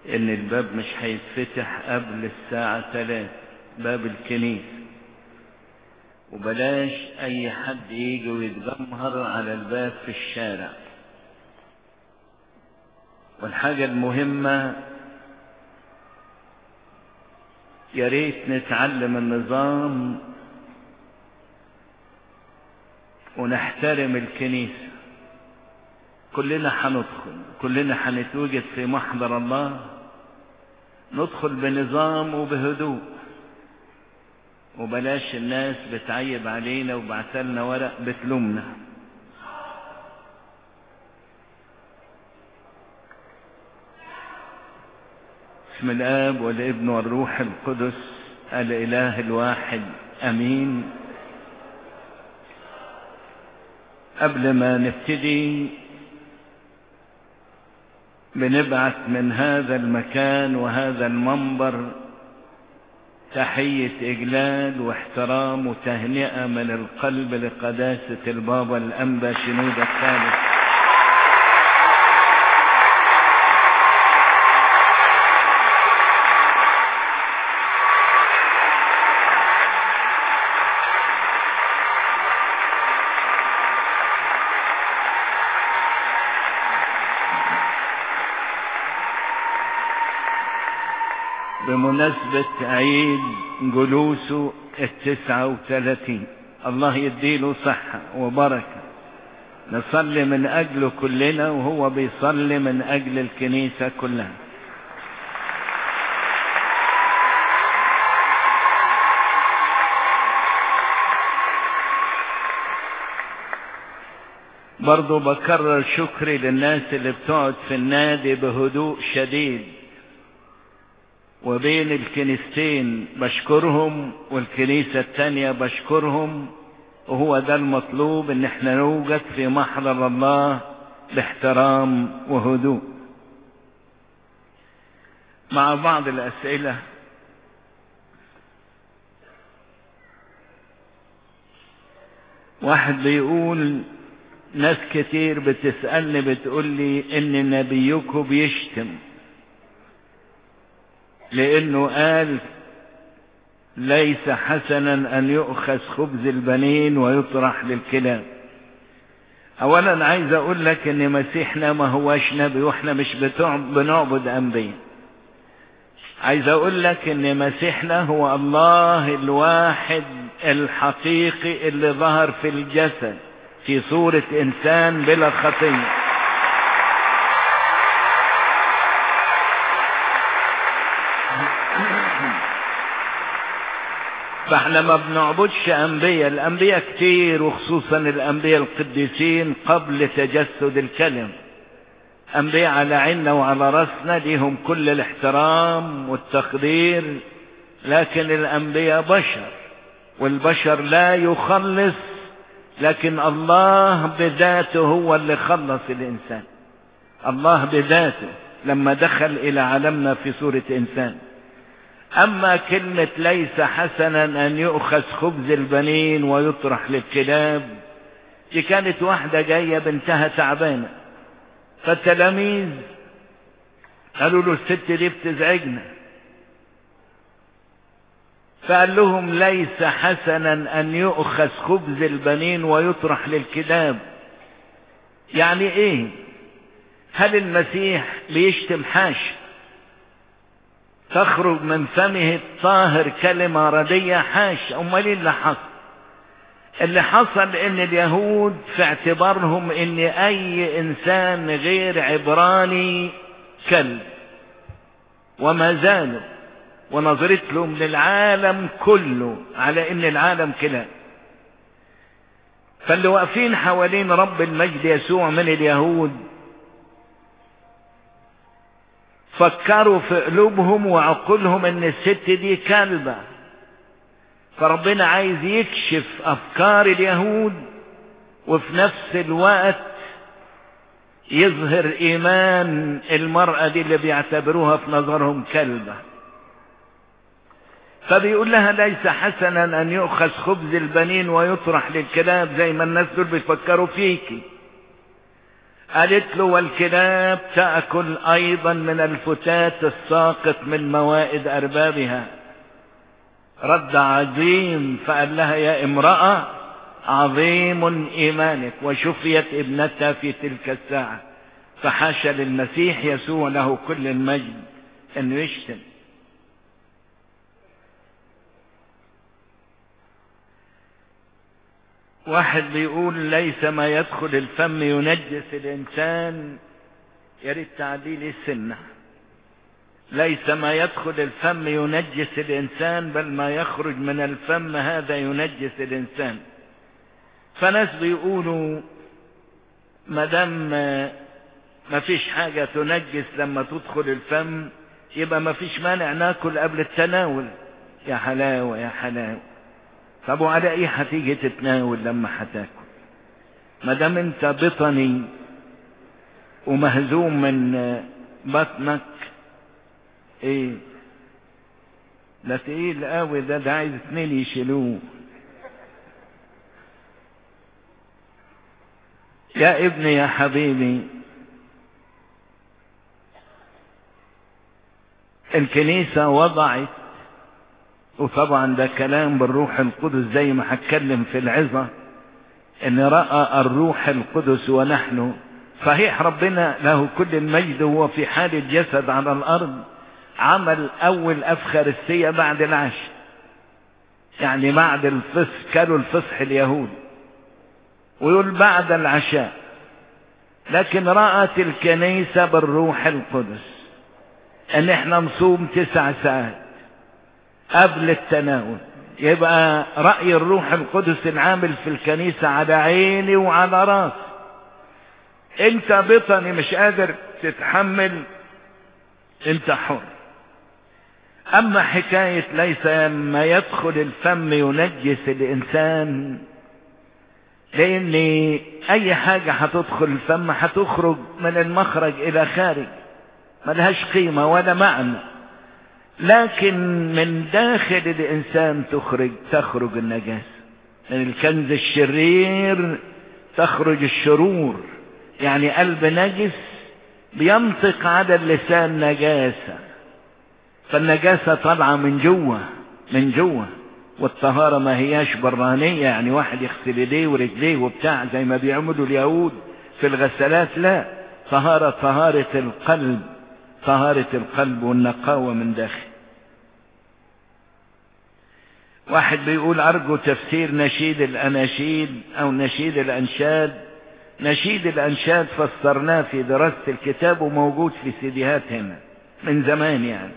ان الباب مش هيتفتح قبل الساعة ثلاث باب الكنيسة وبلاش اي حد يجي ويتجمهر على الباب في الشارع والحاجة المهمة يا ريت نتعلم النظام ونحترم الكنيسة كلنا هندخل كلنا هنتوجد في محضر الله ندخل بنظام وبهدوء وبلاش الناس بتعيب علينا وبعتلنا ورق بتلومنا بسم الاب والابن والروح القدس الاله الواحد امين قبل ما نبتدي بنبعث من هذا المكان وهذا المنبر تحية إجلال واحترام وتهنئة من القلب لقداسة البابا الأنبا شنود الثالث بمناسبة عيد جلوسه التسعة وثلاثين الله يديله صحة وبركة نصلي من أجله كلنا وهو بيصلي من أجل الكنيسة كلها برضو بكرر شكري للناس اللي بتقعد في النادي بهدوء شديد وبين الكنيستين بشكرهم والكنيسة التانية بشكرهم وهو ده المطلوب ان احنا نوجد في محضر الله باحترام وهدوء مع بعض الاسئلة واحد بيقول ناس كتير بتسألني بتقول لي ان نبيكم بيشتم لانه قال ليس حسنا ان يؤخذ خبز البنين ويطرح للكلاب اولا عايز اقول لك ان مسيحنا ما هواش نبي واحنا مش بنعبد انبياء عايز اقول لك ان مسيحنا هو الله الواحد الحقيقي اللي ظهر في الجسد في صورة انسان بلا خطيه فاحنا ما بنعبدش انبياء الانبياء كتير وخصوصا الانبياء القديسين قبل تجسد الكلم انبياء على عيننا وعلى راسنا ليهم كل الاحترام والتقدير لكن الانبياء بشر والبشر لا يخلص لكن الله بذاته هو اللي خلص الانسان الله بذاته لما دخل الى عالمنا في صورة انسان اما كلمة ليس حسنا ان يؤخذ خبز البنين ويطرح للكلاب دي كانت واحدة جاية بنتها تعبانة فالتلاميذ قالوا له الست دي بتزعجنا فقال لهم ليس حسنا ان يؤخذ خبز البنين ويطرح للكلاب يعني ايه هل المسيح بيشتم حاشا تخرج من فمه الطاهر كلمة ردية حاش امال ايه اللي حصل اللي حصل ان اليهود في اعتبارهم ان اي انسان غير عبراني كلب وما زالوا ونظرت لهم للعالم كله على ان العالم كلاب فاللي واقفين حوالين رب المجد يسوع من اليهود فكروا في قلوبهم وعقولهم ان الست دي كلبة فربنا عايز يكشف افكار اليهود وفي نفس الوقت يظهر ايمان المرأة دي اللي بيعتبروها في نظرهم كلبة فبيقول لها ليس حسنا ان يؤخذ خبز البنين ويطرح للكلاب زي ما الناس دول بيفكروا فيكي قالت له والكلاب تأكل أيضا من الفتات الساقط من موائد أربابها رد عظيم فقال لها يا امرأة عظيم إيمانك وشفيت ابنتها في تلك الساعة فحاشا للمسيح يسوع له كل المجد انه يشتم واحد بيقول ليس ما يدخل الفم ينجس الانسان يا ريت تعديل السنه ليس ما يدخل الفم ينجس الانسان بل ما يخرج من الفم هذا ينجس الانسان فناس بيقولوا ما دام ما فيش حاجة تنجس لما تدخل الفم يبقى ما فيش مانع ناكل قبل التناول يا حلاوة يا حلاوة طب وعلى ايه هتيجي تتناول لما هتاكل ما دام انت بطني ومهزوم من بطنك ايه ده تقيل قوي ده ده عايز اتنين يشيلوه يا ابني يا حبيبي الكنيسة وضعت وطبعا ده كلام بالروح القدس زي ما هتكلم في العظة ان رأى الروح القدس ونحن صحيح ربنا له كل المجد وهو في حال الجسد على الارض عمل اول افخارستية بعد العشاء يعني بعد الفصح كانوا الفصح اليهود ويقول بعد العشاء لكن رأت الكنيسة بالروح القدس ان احنا نصوم تسع ساعات قبل التناول يبقى رأي الروح القدس العامل في الكنيسة على عيني وعلى راسي انت بطني مش قادر تتحمل انت حر اما حكاية ليس ما يدخل الفم ينجس الانسان لان اي حاجة هتدخل الفم هتخرج من المخرج الى خارج ملهاش قيمة ولا معنى لكن من داخل الانسان تخرج تخرج النجاسة من الكنز الشرير تخرج الشرور يعني قلب نجس بينطق على اللسان نجاسة فالنجاسة طالعة من جوه من جوه والطهارة ما هياش برانية يعني واحد يغسل ايديه ورجليه وبتاع زي ما بيعملوا اليهود في الغسالات لا طهارة طهارة القلب طهارة القلب والنقاوة من داخل واحد بيقول أرجو تفسير نشيد الأناشيد أو نشيد الأنشاد نشيد الأنشاد فسرناه في دراسة الكتاب وموجود في سيديهات هنا من زمان يعني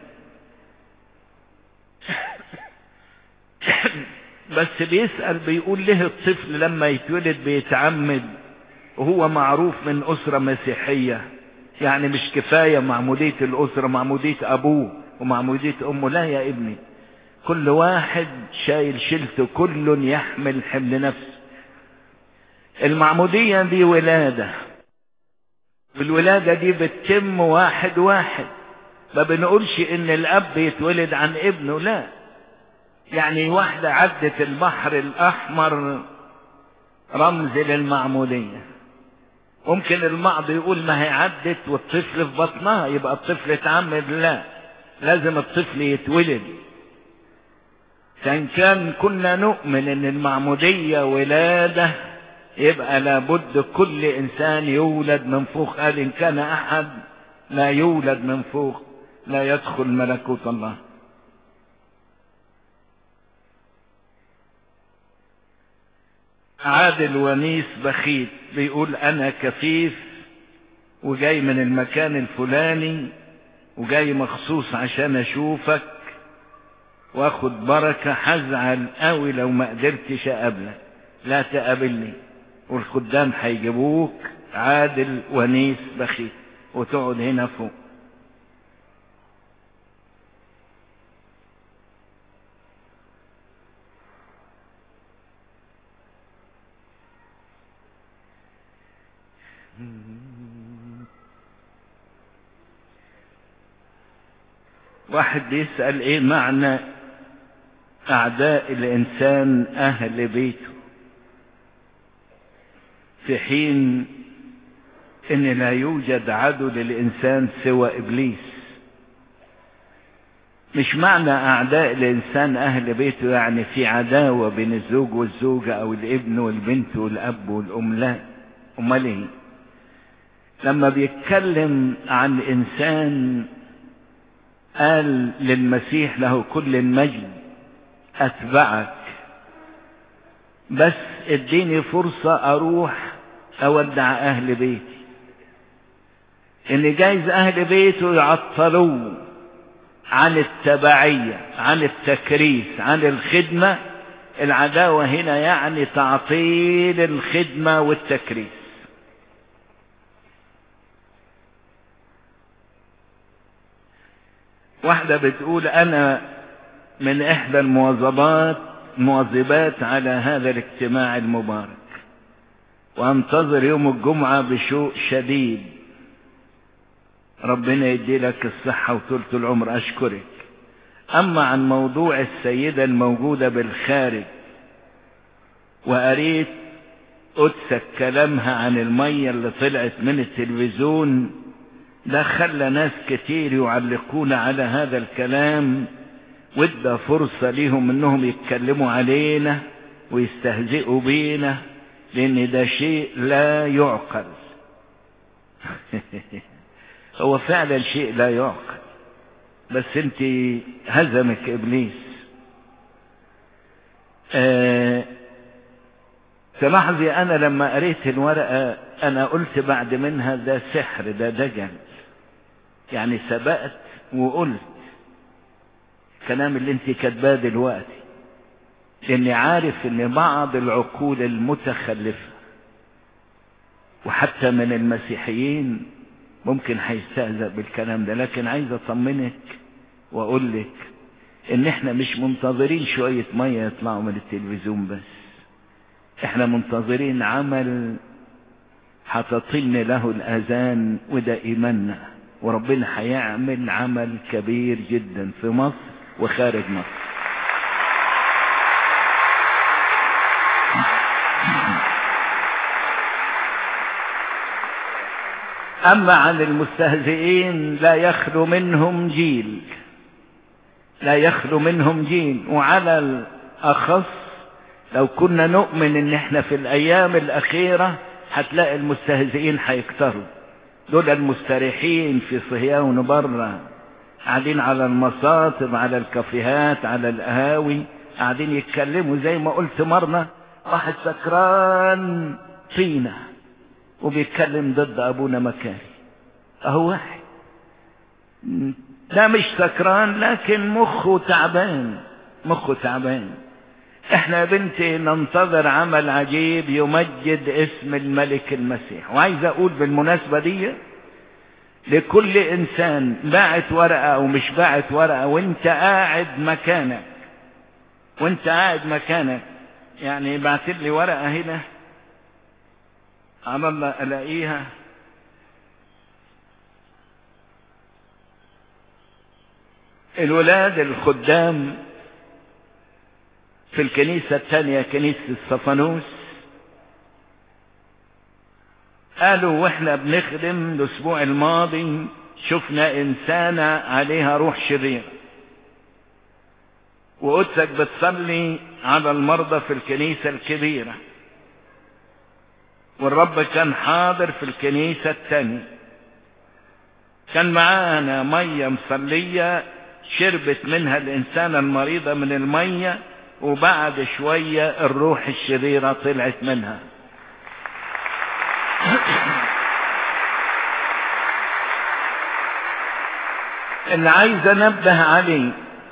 بس بيسأل بيقول ليه الطفل لما يتولد بيتعمد وهو معروف من أسرة مسيحية يعني مش كفاية معمودية الأسرة معمودية أبوه ومعمودية أمه لا يا ابني كل واحد شايل شيلته كل يحمل حمل نفسه المعمودية دي ولادة والولادة دي بتتم واحد واحد ما بنقولش ان الاب يتولد عن ابنه لا يعني واحدة عدت البحر الاحمر رمز للمعمودية ممكن البعض يقول ما هي عدت والطفل في بطنها يبقى الطفل اتعمد لا لازم الطفل يتولد كان كان كنا نؤمن ان المعمودية ولادة يبقى لابد كل انسان يولد من فوق قال ان كان احد لا يولد من فوق لا يدخل ملكوت الله عادل ونيس بخيت بيقول انا كفيف وجاي من المكان الفلاني وجاي مخصوص عشان اشوفك واخد بركة هزعل قوي لو ما قدرتش اقابلك لا تقابلني والخدام هيجيبوك عادل ونيس بخيت وتقعد هنا فوق واحد بيسأل ايه معنى اعداء الانسان اهل بيته في حين ان لا يوجد عدو للانسان سوى ابليس مش معنى اعداء الانسان اهل بيته يعني في عداوة بين الزوج والزوجة او الابن والبنت والاب والام لا امال ايه لما بيتكلم عن انسان قال للمسيح له كل المجد اتبعك بس اديني فرصة اروح اودع اهل بيتي ان جايز اهل بيته يعطلوه عن التبعية عن التكريس عن الخدمة العداوة هنا يعني تعطيل الخدمة والتكريس واحدة بتقول انا من احدى المواظبات مواظبات على هذا الاجتماع المبارك وانتظر يوم الجمعة بشوق شديد ربنا يدي لك الصحة وطولة العمر أشكرك أما عن موضوع السيدة الموجودة بالخارج وقريت قدسك كلامها عن المية اللي طلعت من التلفزيون ده خلى ناس كتير يعلقون على هذا الكلام وادى فرصة ليهم انهم يتكلموا علينا ويستهزئوا بينا لان ده شيء لا يعقل هو فعلا شيء لا يعقل بس انت هزمك ابليس آه تلاحظي انا لما قريت الورقة انا قلت بعد منها ده سحر ده دجل يعني سبقت وقلت الكلام اللي انت كاتباه دلوقتي لاني عارف ان بعض العقول المتخلفة وحتى من المسيحيين ممكن هيستهزأ بالكلام ده لكن عايز اطمنك واقول لك ان احنا مش منتظرين شوية مية يطلعوا من التلفزيون بس احنا منتظرين عمل هتطن له الاذان وده ايماننا وربنا هيعمل عمل كبير جدا في مصر وخارج مصر أما عن المستهزئين لا يخلو منهم جيل لا يخلو منهم جيل وعلى الأخص لو كنا نؤمن ان احنا في الأيام الأخيرة هتلاقي المستهزئين هيكتروا دول المستريحين في صهيون بره قاعدين على المصاطب على الكافيهات على القهاوي قاعدين يتكلموا زي ما قلت مرة واحد سكران طينه وبيتكلم ضد ابونا مكاري اهو واحد لا مش سكران لكن مخه تعبان مخه تعبان احنا يا بنتي ننتظر عمل عجيب يمجد اسم الملك المسيح وعايز اقول بالمناسبة دي لكل انسان باعت ورقة او مش باعت ورقة وانت قاعد مكانك وانت قاعد مكانك يعني بعت لي ورقة هنا على الله الاقيها الولاد الخدام في الكنيسة الثانية كنيسة الصفانوس قالوا واحنا بنخدم الاسبوع الماضي شفنا انسانة عليها روح شرير وقدسك بتصلي على المرضى في الكنيسة الكبيرة والرب كان حاضر في الكنيسة الثانية كان معانا مية مصلية شربت منها الإنسانة المريضة من المية وبعد شوية الروح الشريرة طلعت منها اللي عايز انبه عليه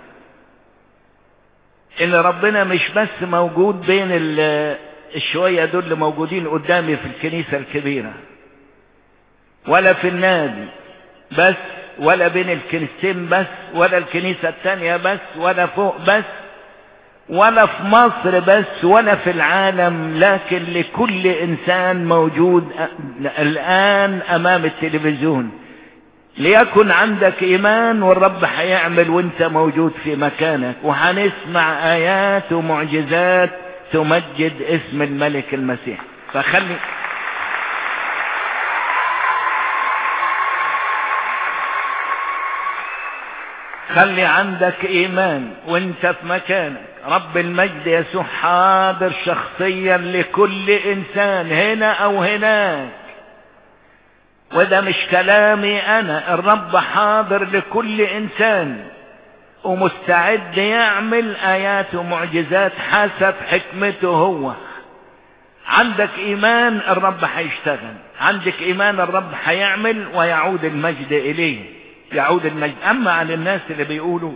ان ربنا مش بس موجود بين الشوية دول اللي موجودين قدامي في الكنيسة الكبيرة ولا في النادي بس ولا بين الكنيستين بس ولا الكنيسة التانية بس ولا فوق بس ولا في مصر بس ولا في العالم لكن لكل انسان موجود الان امام التلفزيون ليكن عندك ايمان والرب هيعمل وانت موجود في مكانك وهنسمع ايات ومعجزات تمجد اسم الملك المسيح فخلي خلي عندك ايمان وانت في مكانك رب المجد يسوع حاضر شخصيا لكل انسان هنا او هناك وده مش كلامي انا الرب حاضر لكل انسان ومستعد يعمل ايات ومعجزات حسب حكمته هو عندك ايمان الرب هيشتغل عندك ايمان الرب هيعمل ويعود المجد اليه يعود المجد اما عن الناس اللي بيقولوا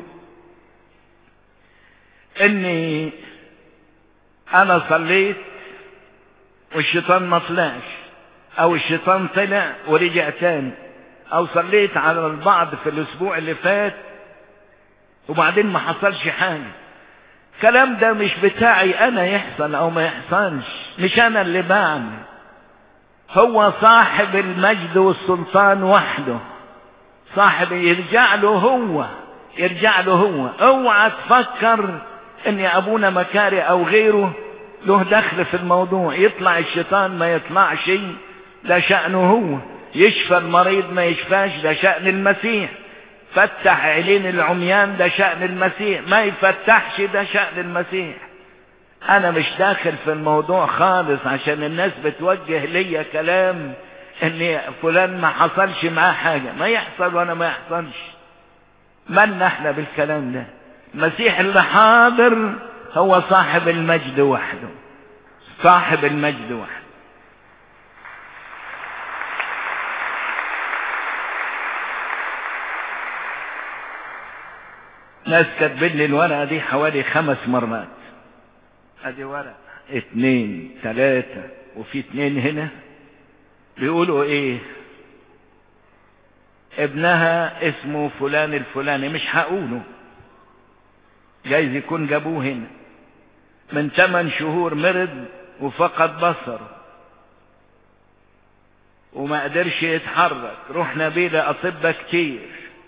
اني انا صليت والشيطان ما طلعش او الشيطان طلع ورجع تاني او صليت على البعض في الاسبوع اللي فات وبعدين ما حصلش حاجه الكلام ده مش بتاعي انا يحصل او ما يحصلش مش انا اللي بعمل هو صاحب المجد والسلطان وحده صاحب يرجع له هو يرجع له هو اوعى تفكر ان ابونا مكاري او غيره له دخل في الموضوع يطلع الشيطان ما يطلعش ده شأنه هو يشفى المريض ما يشفاش ده شأن المسيح فتح عينين العميان ده شأن المسيح ما يفتحش ده شأن المسيح انا مش داخل في الموضوع خالص عشان الناس بتوجه ليا كلام ان فلان ما حصلش معاه حاجة ما يحصل وانا ما يحصلش مالنا احنا بالكلام ده المسيح اللي حاضر هو صاحب المجد وحده صاحب المجد وحده ناس كاتبين لي الورقة دي حوالي خمس مرات ادي ورقة اتنين تلاتة وفي اتنين هنا بيقولوا ايه ابنها اسمه فلان الفلاني مش هقوله جايز يكون جابوه هنا من ثمان شهور مرض وفقد بصره وما قدرش يتحرك رحنا بيه لأطباء كتير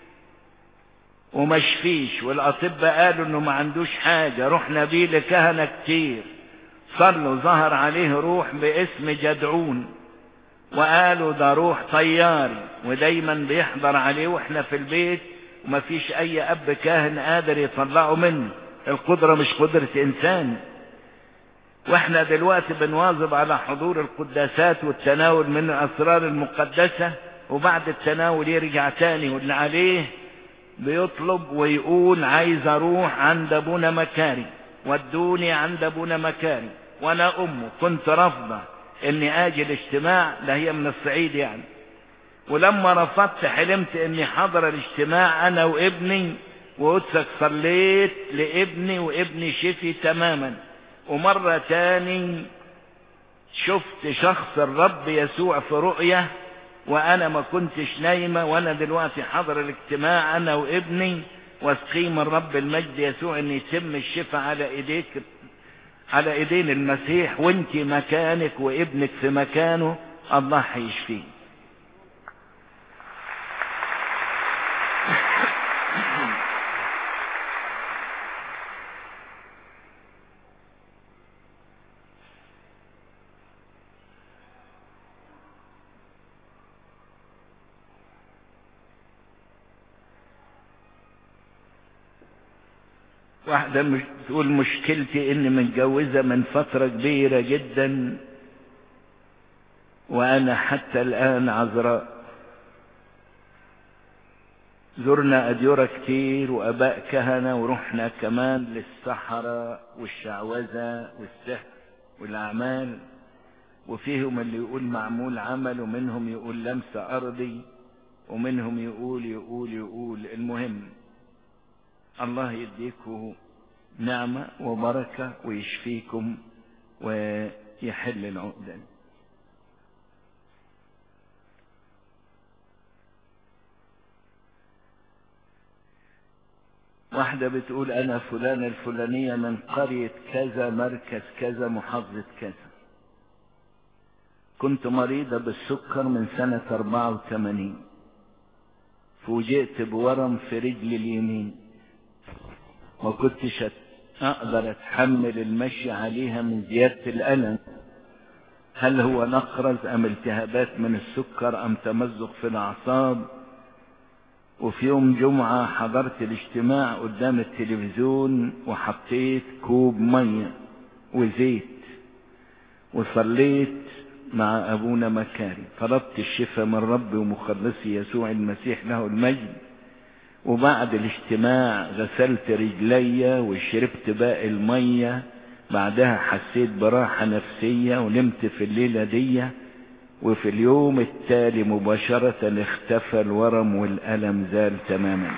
وما شفيش والاطباء قالوا انه ما عندوش حاجه رحنا بيه لكهنه كتير صلوا ظهر عليه روح باسم جدعون وقالوا ده روح طياري ودايما بيحضر عليه واحنا في البيت وما فيش اي اب كاهن قادر يطلعه منه القدره مش قدره انسان واحنا دلوقتي بنواظب على حضور القداسات والتناول من الاسرار المقدسه وبعد التناول يرجع تاني واللي عليه بيطلب ويقول عايز اروح عند ابونا مكاري ودوني عند ابونا مكاري وانا امه كنت رافضه اني اجي الاجتماع ده هي من الصعيد يعني ولما رفضت حلمت اني حضر الاجتماع انا وابني وقدسك صليت لابني وابني شفي تماما ومرة تاني شفت شخص الرب يسوع في رؤية وانا ما كنتش نايمة وانا دلوقتي حضر الاجتماع انا وابني واثقين من رب المجد يسوع ان يتم الشفاء على ايديك على ايدين المسيح وانت مكانك وابنك في مكانه الله هيشفيه واحدة مش تقول مشكلتي اني متجوزة من فترة كبيرة جدا وانا حتى الان عذراء زرنا اديرة كتير واباء كهنة ورحنا كمان للصحراء والشعوذة والسحر والاعمال وفيهم اللي يقول معمول عمل ومنهم يقول لمس ارضي ومنهم يقول يقول يقول المهم الله يديكم نعمة وبركة ويشفيكم ويحل العقدة واحدة بتقول أنا فلانة الفلانية من قرية كذا مركز كذا محافظة كذا كنت مريضة بالسكر من سنة 84 فوجئت بورم في رجلي اليمين ما كنتش اقدر اتحمل المشي عليها من زيادة الالم هل هو نقرز ام التهابات من السكر ام تمزق في الاعصاب وفي يوم جمعة حضرت الاجتماع قدام التلفزيون وحطيت كوب مية وزيت وصليت مع أبونا مكاري طلبت الشفاء من ربي ومخلصي يسوع المسيح له المجد وبعد الاجتماع غسلت رجلي وشربت باقي المية بعدها حسيت براحة نفسية ونمت في الليلة دي وفي اليوم التالي مباشرة اختفى الورم والألم زال تماما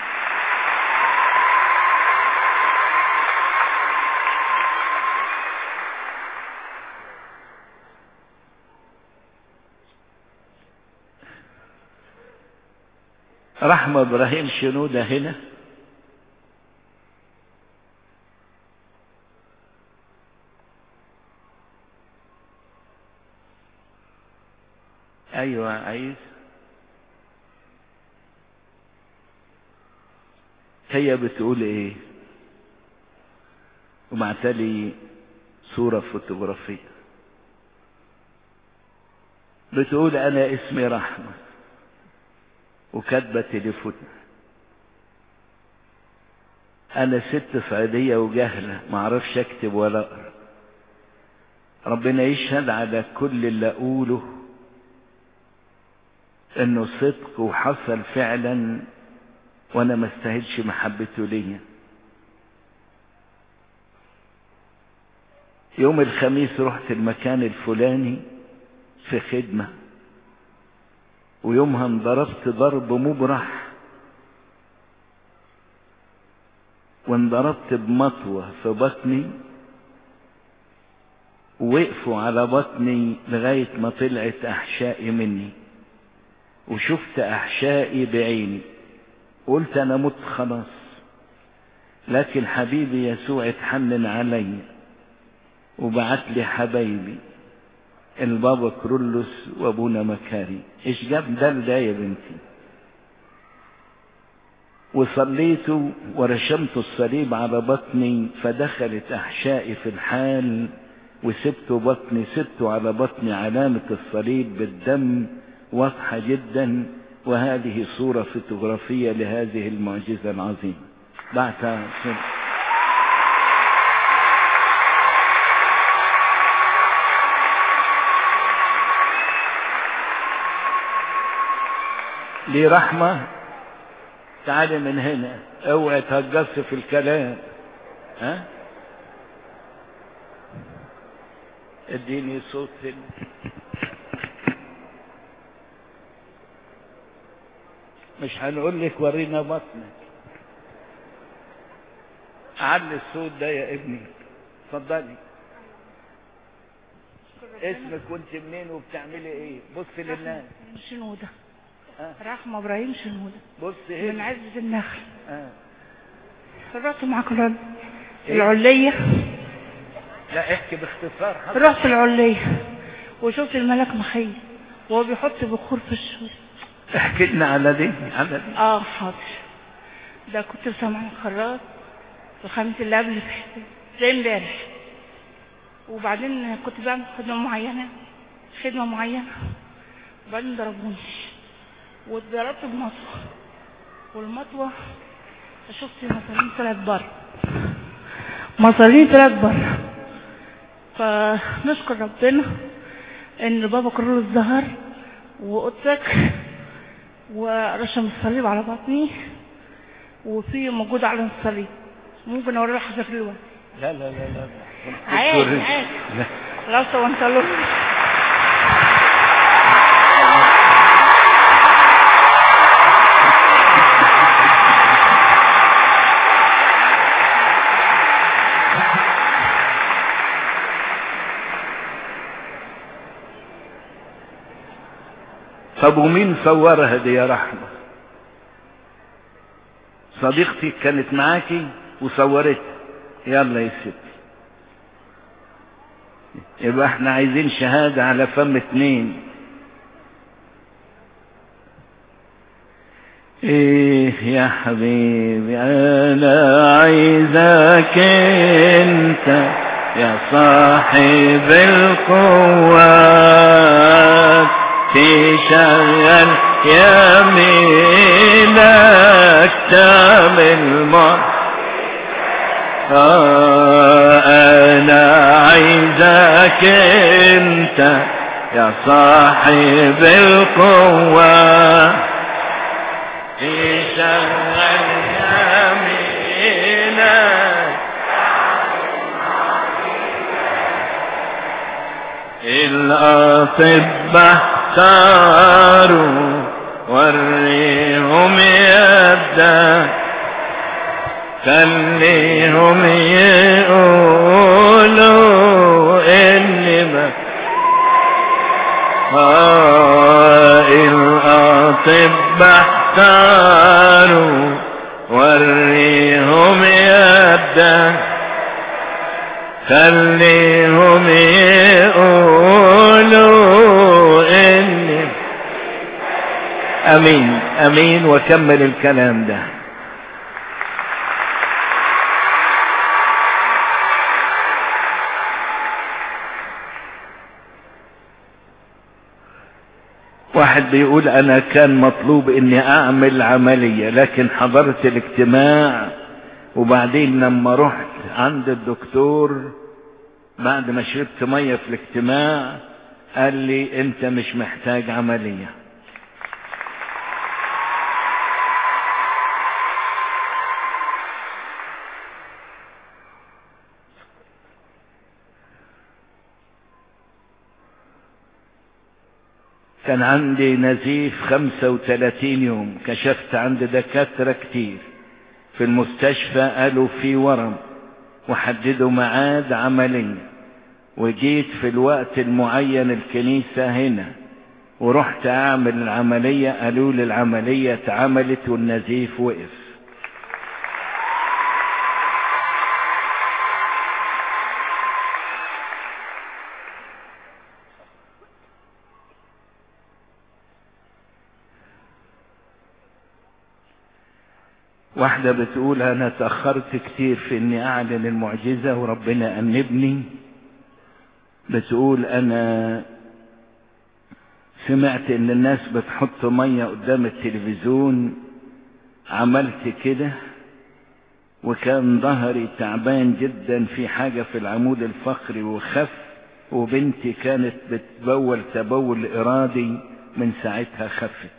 رحمة إبراهيم شنودة هنا أيوة عايز هي بتقول ايه وبعتلي صورة فوتوغرافية بتقول انا اسمي رحمة وكاتبة تليفون انا ست صعيدية وجهلة معرفش اكتب ولا اقرا ربنا يشهد على كل اللي اقوله انه صدق وحصل فعلا وانا ما استاهلش محبته ليا يوم الخميس رحت المكان الفلاني في خدمة ويومها انضربت ضرب مبرح وانضربت بمطوة في بطني ووقفوا على بطني لغاية ما طلعت أحشائي مني وشفت أحشائي بعيني قلت أنا مت خلاص لكن حبيبي يسوع اتحنن علي وبعت لي حبايبي البابا كرولوس وابونا مكاري ايش جاب ده ده يا بنتي وصليت ورشمت الصليب على بطني فدخلت احشائي في الحال وسبت بطني سبت على بطني علامة الصليب بالدم واضحة جدا وهذه صورة فوتوغرافية لهذه المعجزة العظيمة بعتها لي رحمة تعالي من هنا اوعي تهجص في الكلام ها اديني صوت مش هنقول لك ورينا بطنك علي الصوت ده يا ابني اتفضلي اسمك وانت منين وبتعملي ايه بص للناس شنودة آه. رحمة ابراهيم شنودة بص من هنا عزة النخل آه. رحت مع كلان إيه؟ العلية لا احكي باختصار حضرتك. رحت العلية وشفت الملك مخيل وهو بيحط بخور في الشوز احكي لنا على دي على دي اه حاضر ده كنت سامع الخراط الخميس اللي قبل في- زي امبارح وبعدين كنت بعمل خدمة معينة خدمة معينة وبعدين ضربوني واتضربت بمطوة والمطوة شفت مصارين طلعت بره مصارين طلعت بره فنشكر ربنا ان بابا كرول الظهر وقدسك ورشم الصليب على بطني وفي موجود على الصليب ممكن اوري حضرتك دلوقتي لا لا لا لا عادي عادي لا. خلاص هو انت له طب ومين صورها دي يا رحمة صديقتي كانت معاكي وصورتها يلا يا ستي يبقى احنا عايزين شهادة على فم اتنين ايه يا حبيبي انا عايزك انت يا صاحب القوات تشغل يمينك تعمل مر آه انا عايزك انت يا صاحب القوة تشغل يمينك الأطباء صاروا وريهم يدك خليهم يقولوا اني ما آه الأطباء صاروا وريهم يدك خليهم يقولوا اني امين امين وكمل الكلام ده واحد بيقول انا كان مطلوب اني اعمل عملية لكن حضرت الاجتماع وبعدين لما رحت عند الدكتور بعد ما شربت مية في الاجتماع قال لي انت مش محتاج عملية كان عندي نزيف خمسة وثلاثين يوم كشفت عند دكاترة كتير في المستشفى قالوا في ورم وحددوا ميعاد عملية وجيت في الوقت المعين الكنيسة هنا ورحت اعمل العملية قالوا لي العملية اتعملت والنزيف وقف واحدة بتقول انا تأخرت كتير في اني اعلن المعجزة وربنا انبني بتقول انا سمعت ان الناس بتحط مية قدام التلفزيون عملت كده وكان ظهري تعبان جدا في حاجة في العمود الفقري وخف وبنتي كانت بتبول تبول ارادي من ساعتها خفت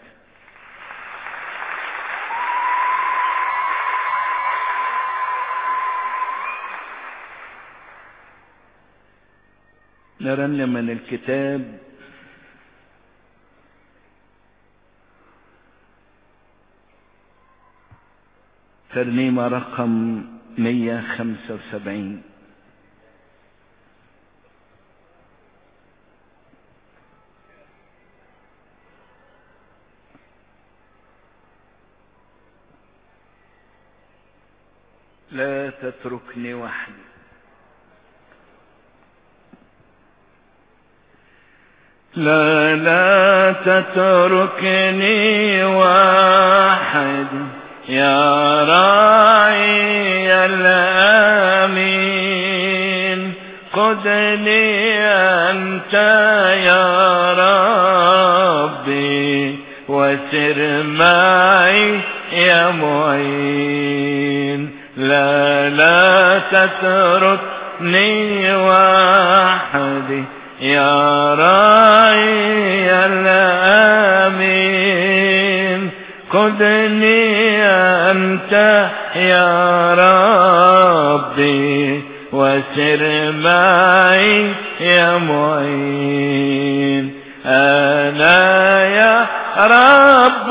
نرن من الكتاب ترنيمة رقم 175 لا تتركني وحدي لا لا تتركني واحد يا راعي الأمين قدني أنت يا ربي وسر معي يا معين لا لا تتركني وحدي يا راعي الأمين قدني أنت يا ربي وسر معي يا معين أنا يا رب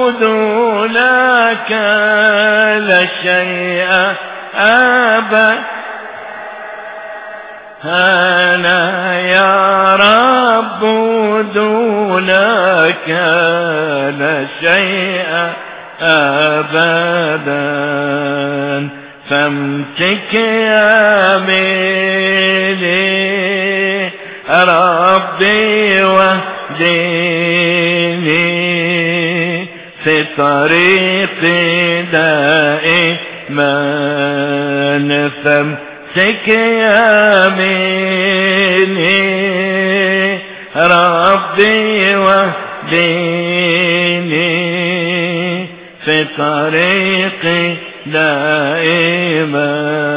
دونك لا شيء أبدا أنا يا رب دونك لا شيء أبدا فامسك يميني ربي واهديني في طريقي دائما فامسك يميني ربي واهديني طريقي دائما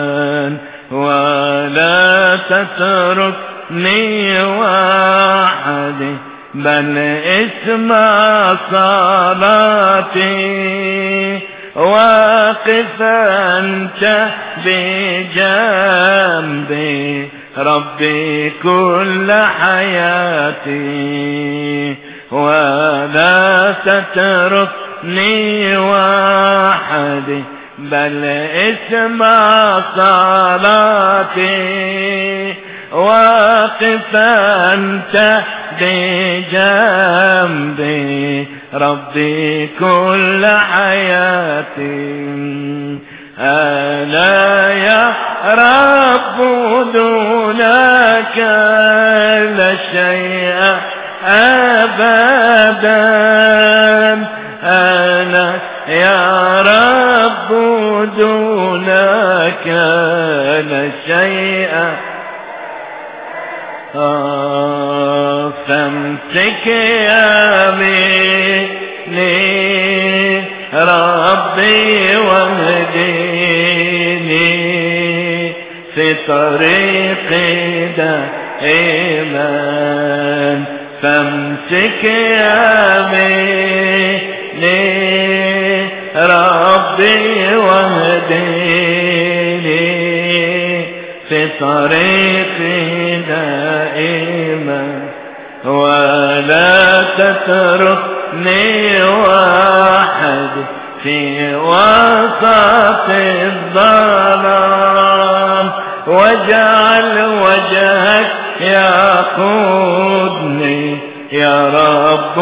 ولا تتركني وحدي بل اسمع صلاتي واقف أنت بجنبي ربي كل حياتي ولا تتركني وحدي بل اسمع صلاتي واقف أنت بجنبي ربي كل حياتي أنا يا رب دونك لا شيء أبدا أنا يا رب دونك لا شيء آه فامسك يميني ربي واهديني في طريقي دائما فامسك يميني ربي واهديني في طريقي دائما ولا تتركني واحد في وسط الظلام واجعل وجهك يقودني يا رب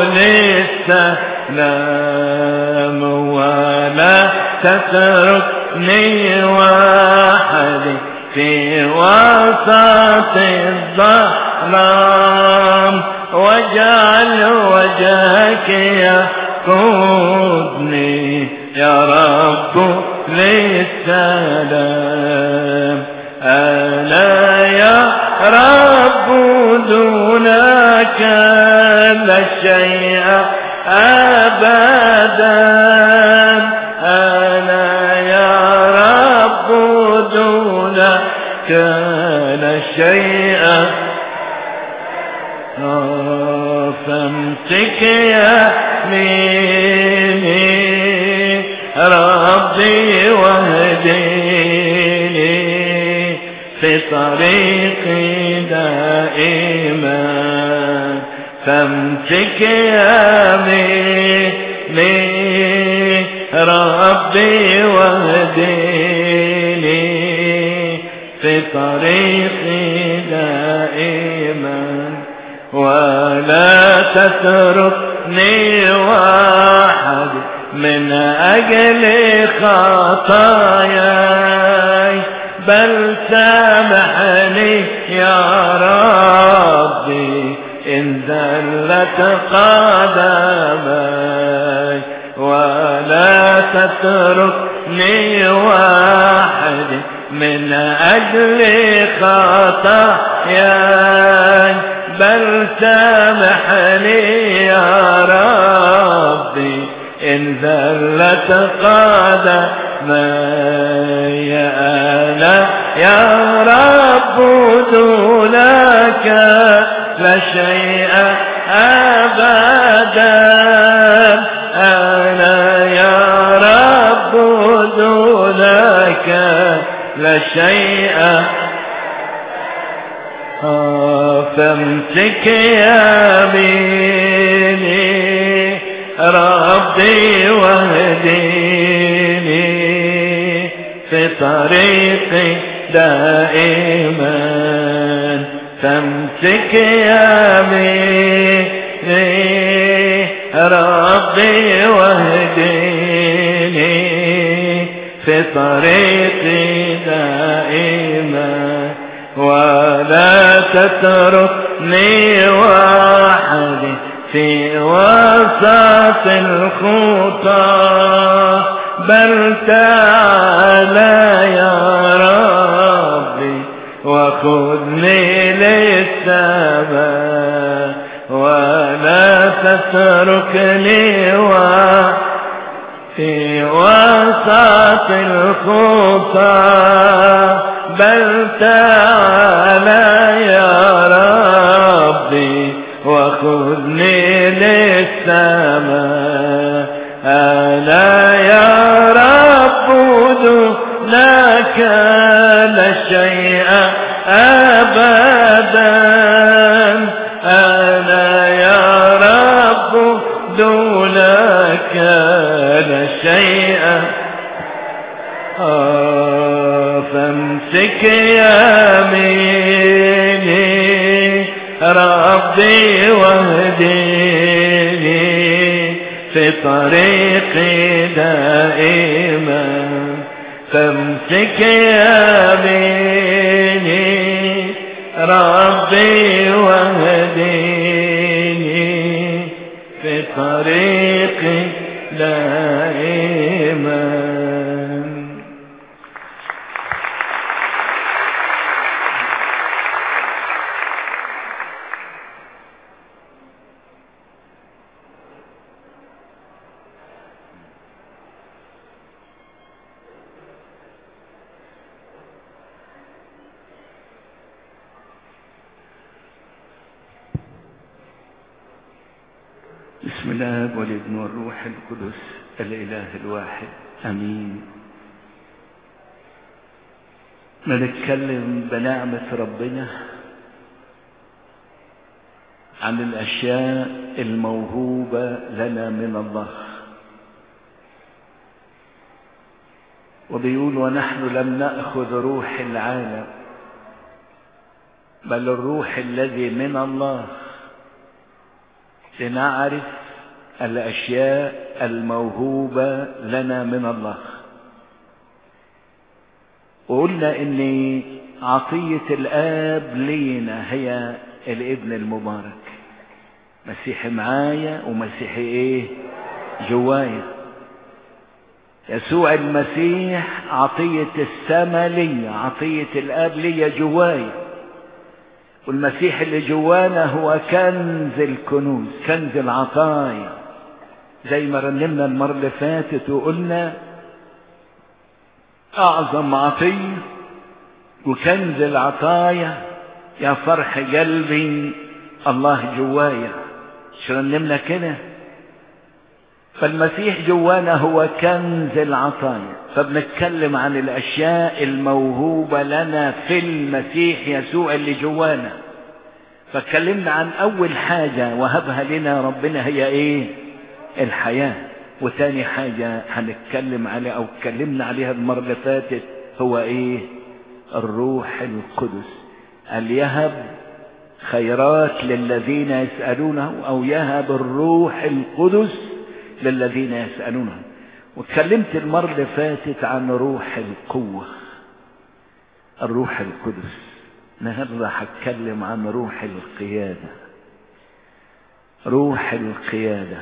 للسلام ولا تتركني وحدي في وسط الظلام واجعل وجهك يقودني يا رب للسلام أنا يا رب دونك لا شيء أبدا أنا يا رب دونك لا شيء آه فامسك يميني ربي واهديني في طريقي دائما فامسك يميني ربي واهديني في طريقي دائما ولا تتركني واحد من أجل خطاياي بل سامحني يا ربي إن ذلت قدمي ولا تتركني واحد من أجل خطاياي بل سامحني يا ربي إن ذلت قدمي أنا يا رب دونك لا شيء أبدا أنا يا رب دونك لا شيء آه فامسك يميني ربي واهديني في طريقي دائما فامسك يميني ربي واهديني في طريقي دائما ولا تتركني وحدي في وسط الخطى بل تعالى يا ربي وخذني للسماء ولا تتركني وحدي في وسط الخطى بل تعالى يا ربي وخذني للسماء أنا يا رب دونك لا شيء أبدا أنا يا رب دونك لا شيء آه فامسك يميني ربي واهديني في طريقي دائما فامسك يميني ربي واهديني في طريقي دائما بسم الله والابن والروح القدس الاله الواحد امين بنتكلم بنعمة ربنا عن الاشياء الموهوبة لنا من الله وبيقول ونحن لم نأخذ روح العالم بل الروح الذي من الله لنعرف الاشياء الموهوبه لنا من الله وقلنا ان عطيه الاب لينا هي الابن المبارك مسيحي معايا ومسيحي ايه جوايا يسوع المسيح عطيه السما ليا عطيه الاب ليا جوايا والمسيح اللي جوانا هو كنز الكنوز كنز العطايا زي ما رنمنا المرة اللي فاتت وقلنا أعظم عطية وكنز العطايا يا فرح قلبي الله جوايا مش رنمنا كده فالمسيح جوانا هو كنز العطايا فبنتكلم عن الاشياء الموهوبه لنا في المسيح يسوع اللي جوانا فاتكلمنا عن اول حاجه وهبها لنا ربنا هي ايه الحياه وتاني حاجه هنتكلم عليها او اتكلمنا عليها المره اللي فاتت هو ايه الروح القدس قال يهب خيرات للذين يسالونه او يهب الروح القدس للذين يسالونه واتكلمت المرة اللي فاتت عن روح القوة الروح القدس النهارده هتكلم عن روح القيادة روح القيادة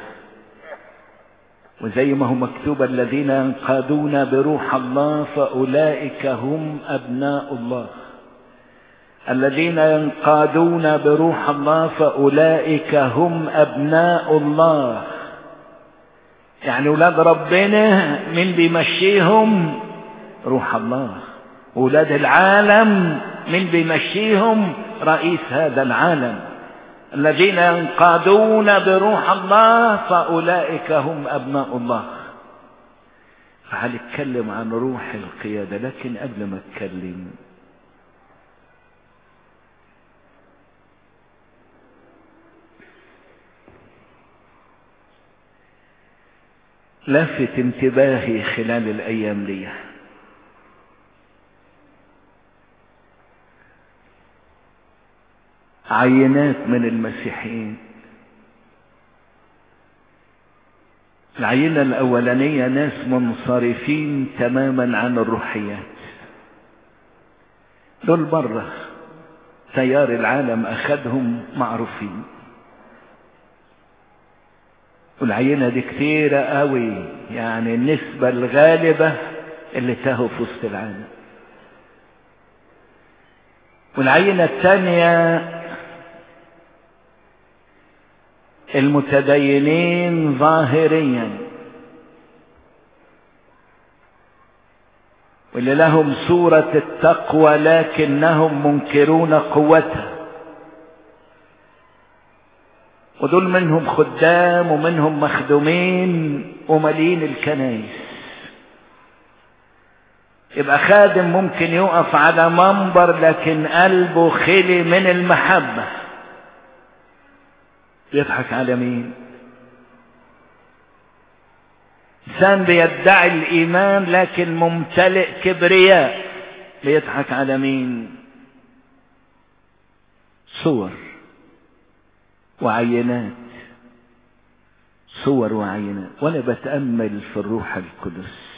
وزي ما هو مكتوب الذين ينقادون بروح الله فأولئك هم أبناء الله الذين ينقادون بروح الله فأولئك هم أبناء الله يعني ولاد ربنا من بيمشيهم روح الله ولاد العالم من بيمشيهم رئيس هذا العالم الذين ينقادون بروح الله فأولئك هم أبناء الله فهنتكلم عن روح القيادة لكن قبل ما اتكلم لفت انتباهي خلال الايام دي عينات من المسيحيين العينة الأولانية ناس منصرفين تماما عن الروحيات دول بره تيار العالم أخذهم معروفين والعينة دي كتيرة قوي يعني النسبة الغالبة اللي تاهوا في وسط العالم والعينة الثانية المتدينين ظاهريا واللي لهم صورة التقوى لكنهم منكرون قوتها ودول منهم خدام ومنهم مخدومين ومليين الكنايس يبقى خادم ممكن يقف على منبر لكن قلبه خلي من المحبة بيضحك على مين انسان بيدعي الايمان لكن ممتلئ كبرياء بيضحك على مين صور وعينات صور وعينات وانا بتامل في الروح القدس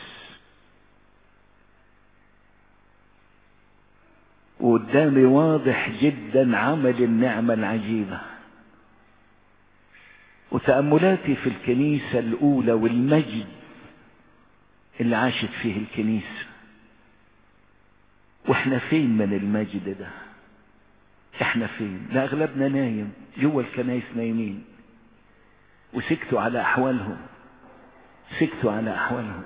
وقدامي واضح جدا عمل النعمه العجيبه وتاملاتي في الكنيسه الاولى والمجد اللي عاشت فيه الكنيسه واحنا فين من المجد ده احنا فين لا اغلبنا نايم جوا الكنايس نايمين وسكتوا على احوالهم سكتوا على احوالهم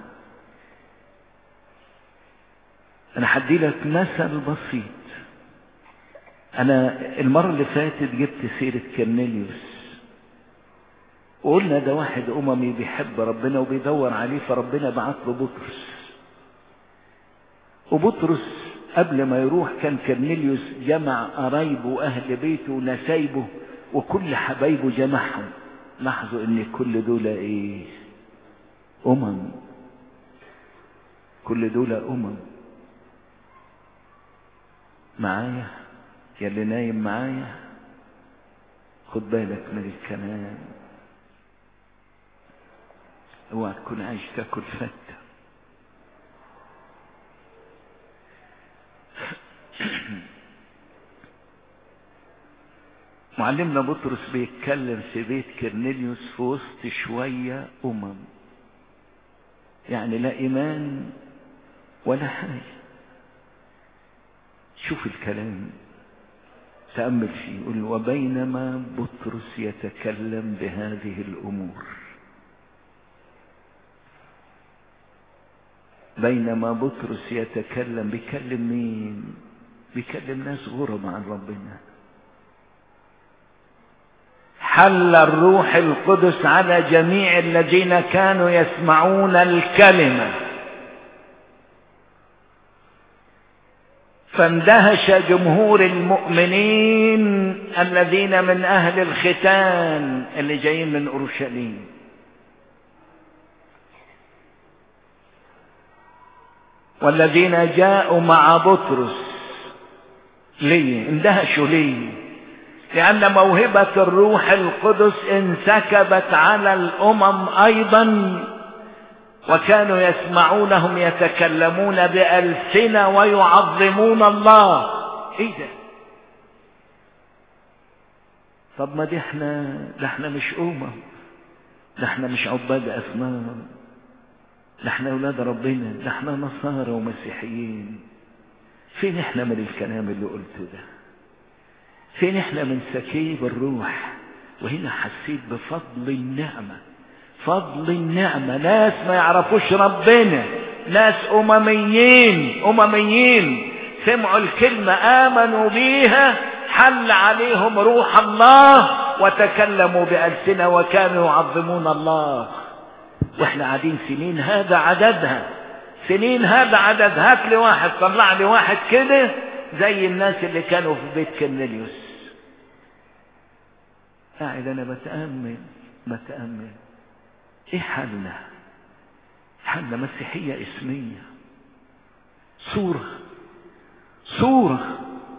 انا هدي لك مثل بسيط انا المره اللي فاتت جبت سيره كرنيليوس وقلنا ده واحد اممي بيحب ربنا وبيدور عليه فربنا بعت له بطرس وبطرس قبل ما يروح كان كرنيليوس جمع قرايبه واهل بيته ونسايبه وكل حبايبه جمعهم لاحظوا ان كل دول ايه امم كل دول امم معايا يا اللي نايم معايا خد بالك من الكلام اوعى تكون عايش تاكل فته معلمنا بطرس بيتكلم في بيت كرنيليوس في وسط شوية أمم يعني لا إيمان ولا حاجة شوف الكلام تأمل فيه يقول وبينما بطرس يتكلم بهذه الأمور بينما بطرس يتكلم بيكلم مين بيكلم ناس غرب عن ربنا حل الروح القدس على جميع الذين كانوا يسمعون الكلمة فاندهش جمهور المؤمنين الذين من أهل الختان اللي جايين من أورشليم والذين جاءوا مع بطرس ليه اندهشوا ليه لأن موهبة الروح القدس انسكبت على الأمم أيضا وكانوا يسمعونهم يتكلمون بألسنة ويعظمون الله ايه ده طب ما دي احنا ده احنا مش أمم ده احنا مش عباد أصنام ده احنا أولاد ربنا ده احنا نصارى ومسيحيين فين احنا من الكلام اللي قلته ده فين احنا من سكيب الروح وهنا حسيت بفضل النعمة فضل النعمة ناس ما يعرفوش ربنا ناس أمميين أمميين سمعوا الكلمة آمنوا بيها حل عليهم روح الله وتكلموا بألسنة وكانوا يعظمون الله واحنا قاعدين سنين هذا عددها سنين هذا عدد هات لي واحد طلع لي واحد كده زي الناس اللي كانوا في بيت كرنيليوس قاعد انا بتأمل بتأمل ايه حالنا حالنا مسيحية اسمية صورة صورة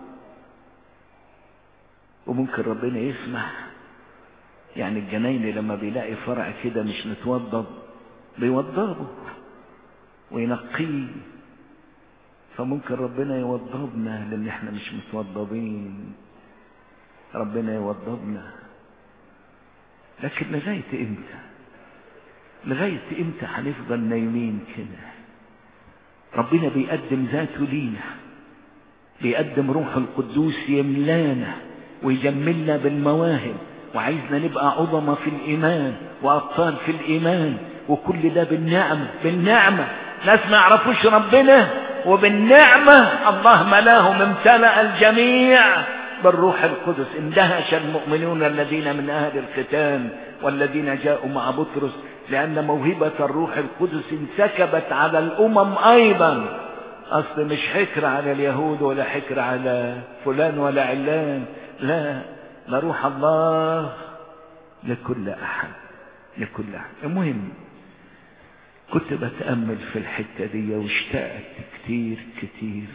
وممكن ربنا يسمح يعني الجناين لما بيلاقي فرع كده مش متوضب بيوضبه وينقيه فممكن ربنا يوضبنا لان احنا مش متوضبين ربنا يوضبنا لكن لغاية امتى لغاية امتى هنفضل نايمين كده ربنا بيقدم ذاته لينا بيقدم روح القدوس يملانا ويجملنا بالمواهب وعايزنا نبقى عظمة في الإيمان وأبطال في الإيمان وكل ده بالنعمة بالنعمة ناس ما يعرفوش ربنا وبالنعمة الله ملاهم امتلأ الجميع بالروح القدس اندهش المؤمنون الذين من أهل الختان والذين جاءوا مع بطرس لأن موهبة الروح القدس انسكبت على الأمم أيضا أصل مش حكر على اليهود ولا حكر على فلان ولا علان لا ده روح الله لكل أحد لكل أحد المهم كنت بتأمل في الحتة دي واشتقت كتير كتير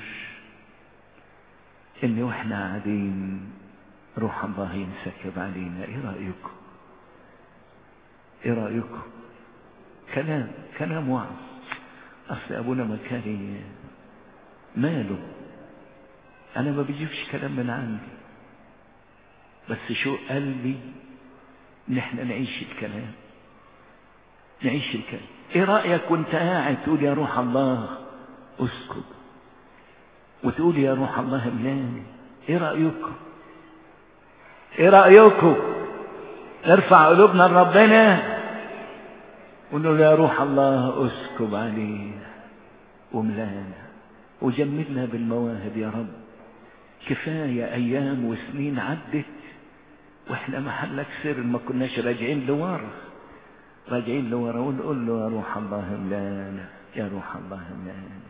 ان واحنا قاعدين روح الله ينسكب علينا ايه رأيكم ايه رأيكم كلام كلام وعظ اصل ابونا مكاني ماله انا ما بجيبش كلام من عندي بس شو قلبي ان احنا نعيش الكلام نعيش الكلام ايه رأيك وانت قاعد تقول يا روح الله اسكت وتقول يا روح الله املاني ايه رأيكم ايه رأيكم نرفع قلوبنا لربنا ونقول يا روح الله اسكب علينا وملانا وجملنا بالمواهب يا رب كفاية ايام وسنين عدت واحنا محلك سر ما كناش راجعين لورا راجعين لورا ونقول له يا روح الله املانا يا روح الله املانا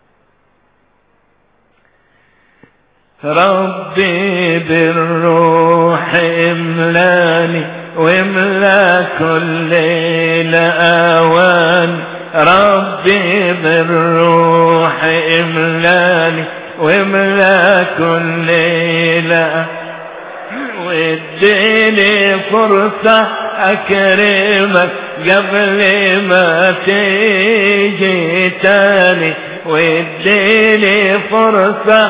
ربي بالروح املاني واملا كل الاوان ربي بالروح املاني واملا كل الاوان واديني فرصة اكرمك قبل ما تيجي تاني واديني فرصة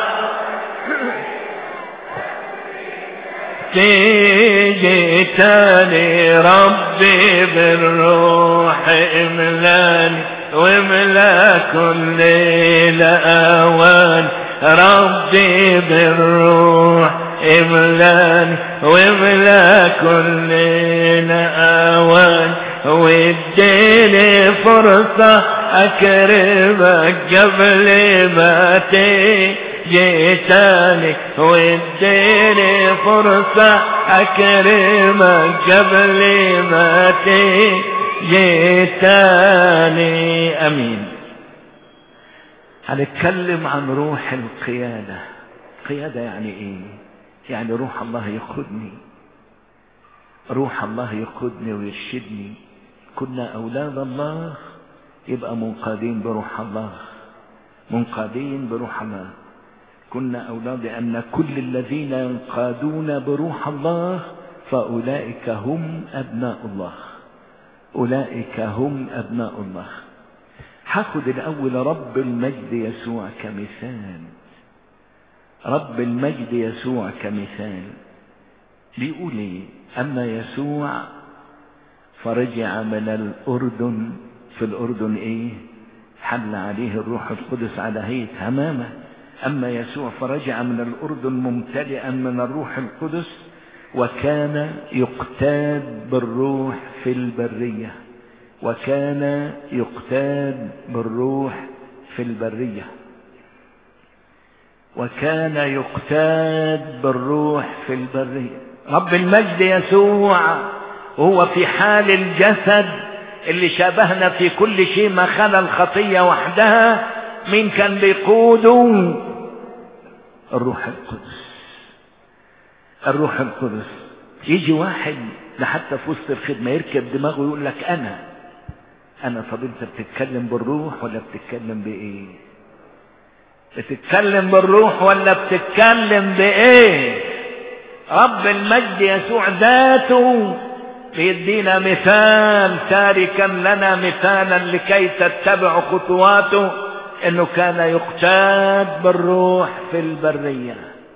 تيجي تاني ربي بالروح املاني واملا كل الاوان ربي بالروح املاني واملا كل الاوان واديني فرصة اكرمك قبل ما تيجي تاني واديني فرصة اكرمك قبل ما تيجي تاني امين هنتكلم عن روح القيادة قيادة يعني ايه يعني روح الله يقودني روح الله يقودني ويرشدني كنا أولاد الله يبقى منقادين بروح الله منقادين بروح الله كنا أولاد أن كل الذين ينقادون بروح الله فأولئك هم أبناء الله أولئك هم أبناء الله هاخد الأول رب المجد يسوع كمثال رب المجد يسوع كمثال بيقول ايه اما يسوع فرجع من الاردن في الاردن ايه حل عليه الروح القدس على هيئه همامه اما يسوع فرجع من الاردن ممتلئا من الروح القدس وكان يقتاد بالروح في البريه وكان يقتاد بالروح في البريه وكان يقتاد بالروح في البرية رب المجد يسوع وهو في حال الجسد اللي شابهنا في كل شيء ما خلا الخطية وحدها مين كان بيقوده الروح القدس الروح القدس يجي واحد لحتى في وسط الخدمة يركب دماغه ويقول لك أنا أنا طب أنت بتتكلم بالروح ولا بتتكلم بإيه؟ بتتكلم بالروح ولا بتتكلم بايه رب المجد يسوع ذاته بيدينا مثال تاركا لنا مثالا لكي تتبعوا خطواته انه كان يقتاد بالروح في البريه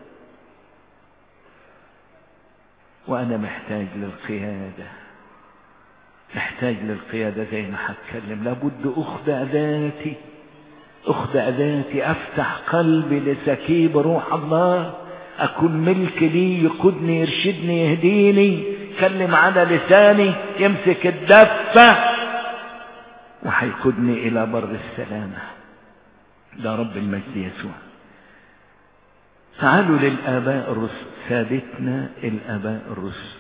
وانا محتاج للقياده محتاج للقياده زي ما هتكلم لابد اخدع ذاتي اخدع ذاتي افتح قلبي لسكيب روح الله اكون ملك لي يقودني يرشدني يهديني يكلم على لساني يمسك الدفة وهيقودني الى بر السلامة ده رب المجد يسوع تعالوا للآباء الرسل ثابتنا الآباء الرسل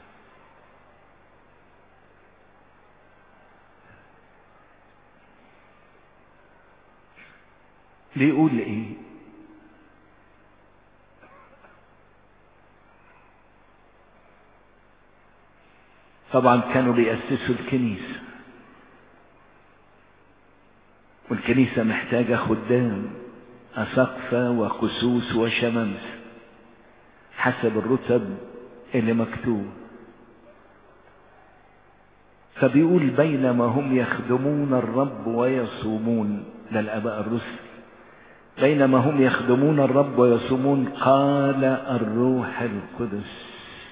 بيقول ايه طبعا كانوا بيأسسوا الكنيسة والكنيسة محتاجة خدام أسقفة وقسوس وشمامس حسب الرتب اللي مكتوب فبيقول بينما هم يخدمون الرب ويصومون ده الآباء الرسل بينما هم يخدمون الرب ويصومون قال الروح القدس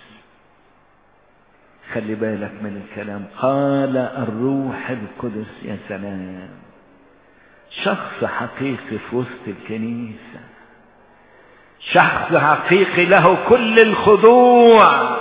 خلي بالك من الكلام قال الروح القدس يا سلام شخص حقيقي في وسط الكنيسة شخص حقيقي له كل الخضوع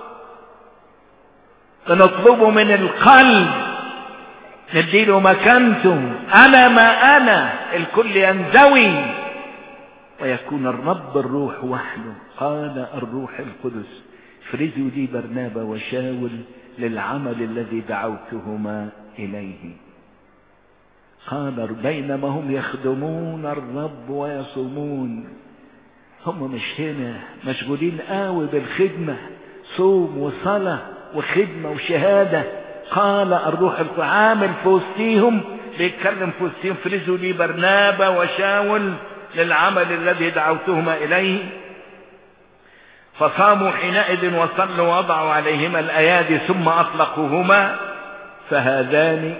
بنطلبه من القلب نديله مكانته انا ما انا الكل ينزوي ويكون الرب الروح وحده قال الروح القدس افرزوا لي برنابا وشاول للعمل الذي دعوتهما اليه قال بينما هم يخدمون الرب ويصومون هم مش هنا مشغولين قوي بالخدمة صوم وصلاة وخدمة وشهادة قال الروح عامل في وسطيهم بيتكلم في وسطيهم فرزوا لي برنابا وشاول للعمل الذي دعوتهما إليه فصاموا حينئذ وصلوا ووضعوا عليهما الأيادي ثم أطلقوهما فهذان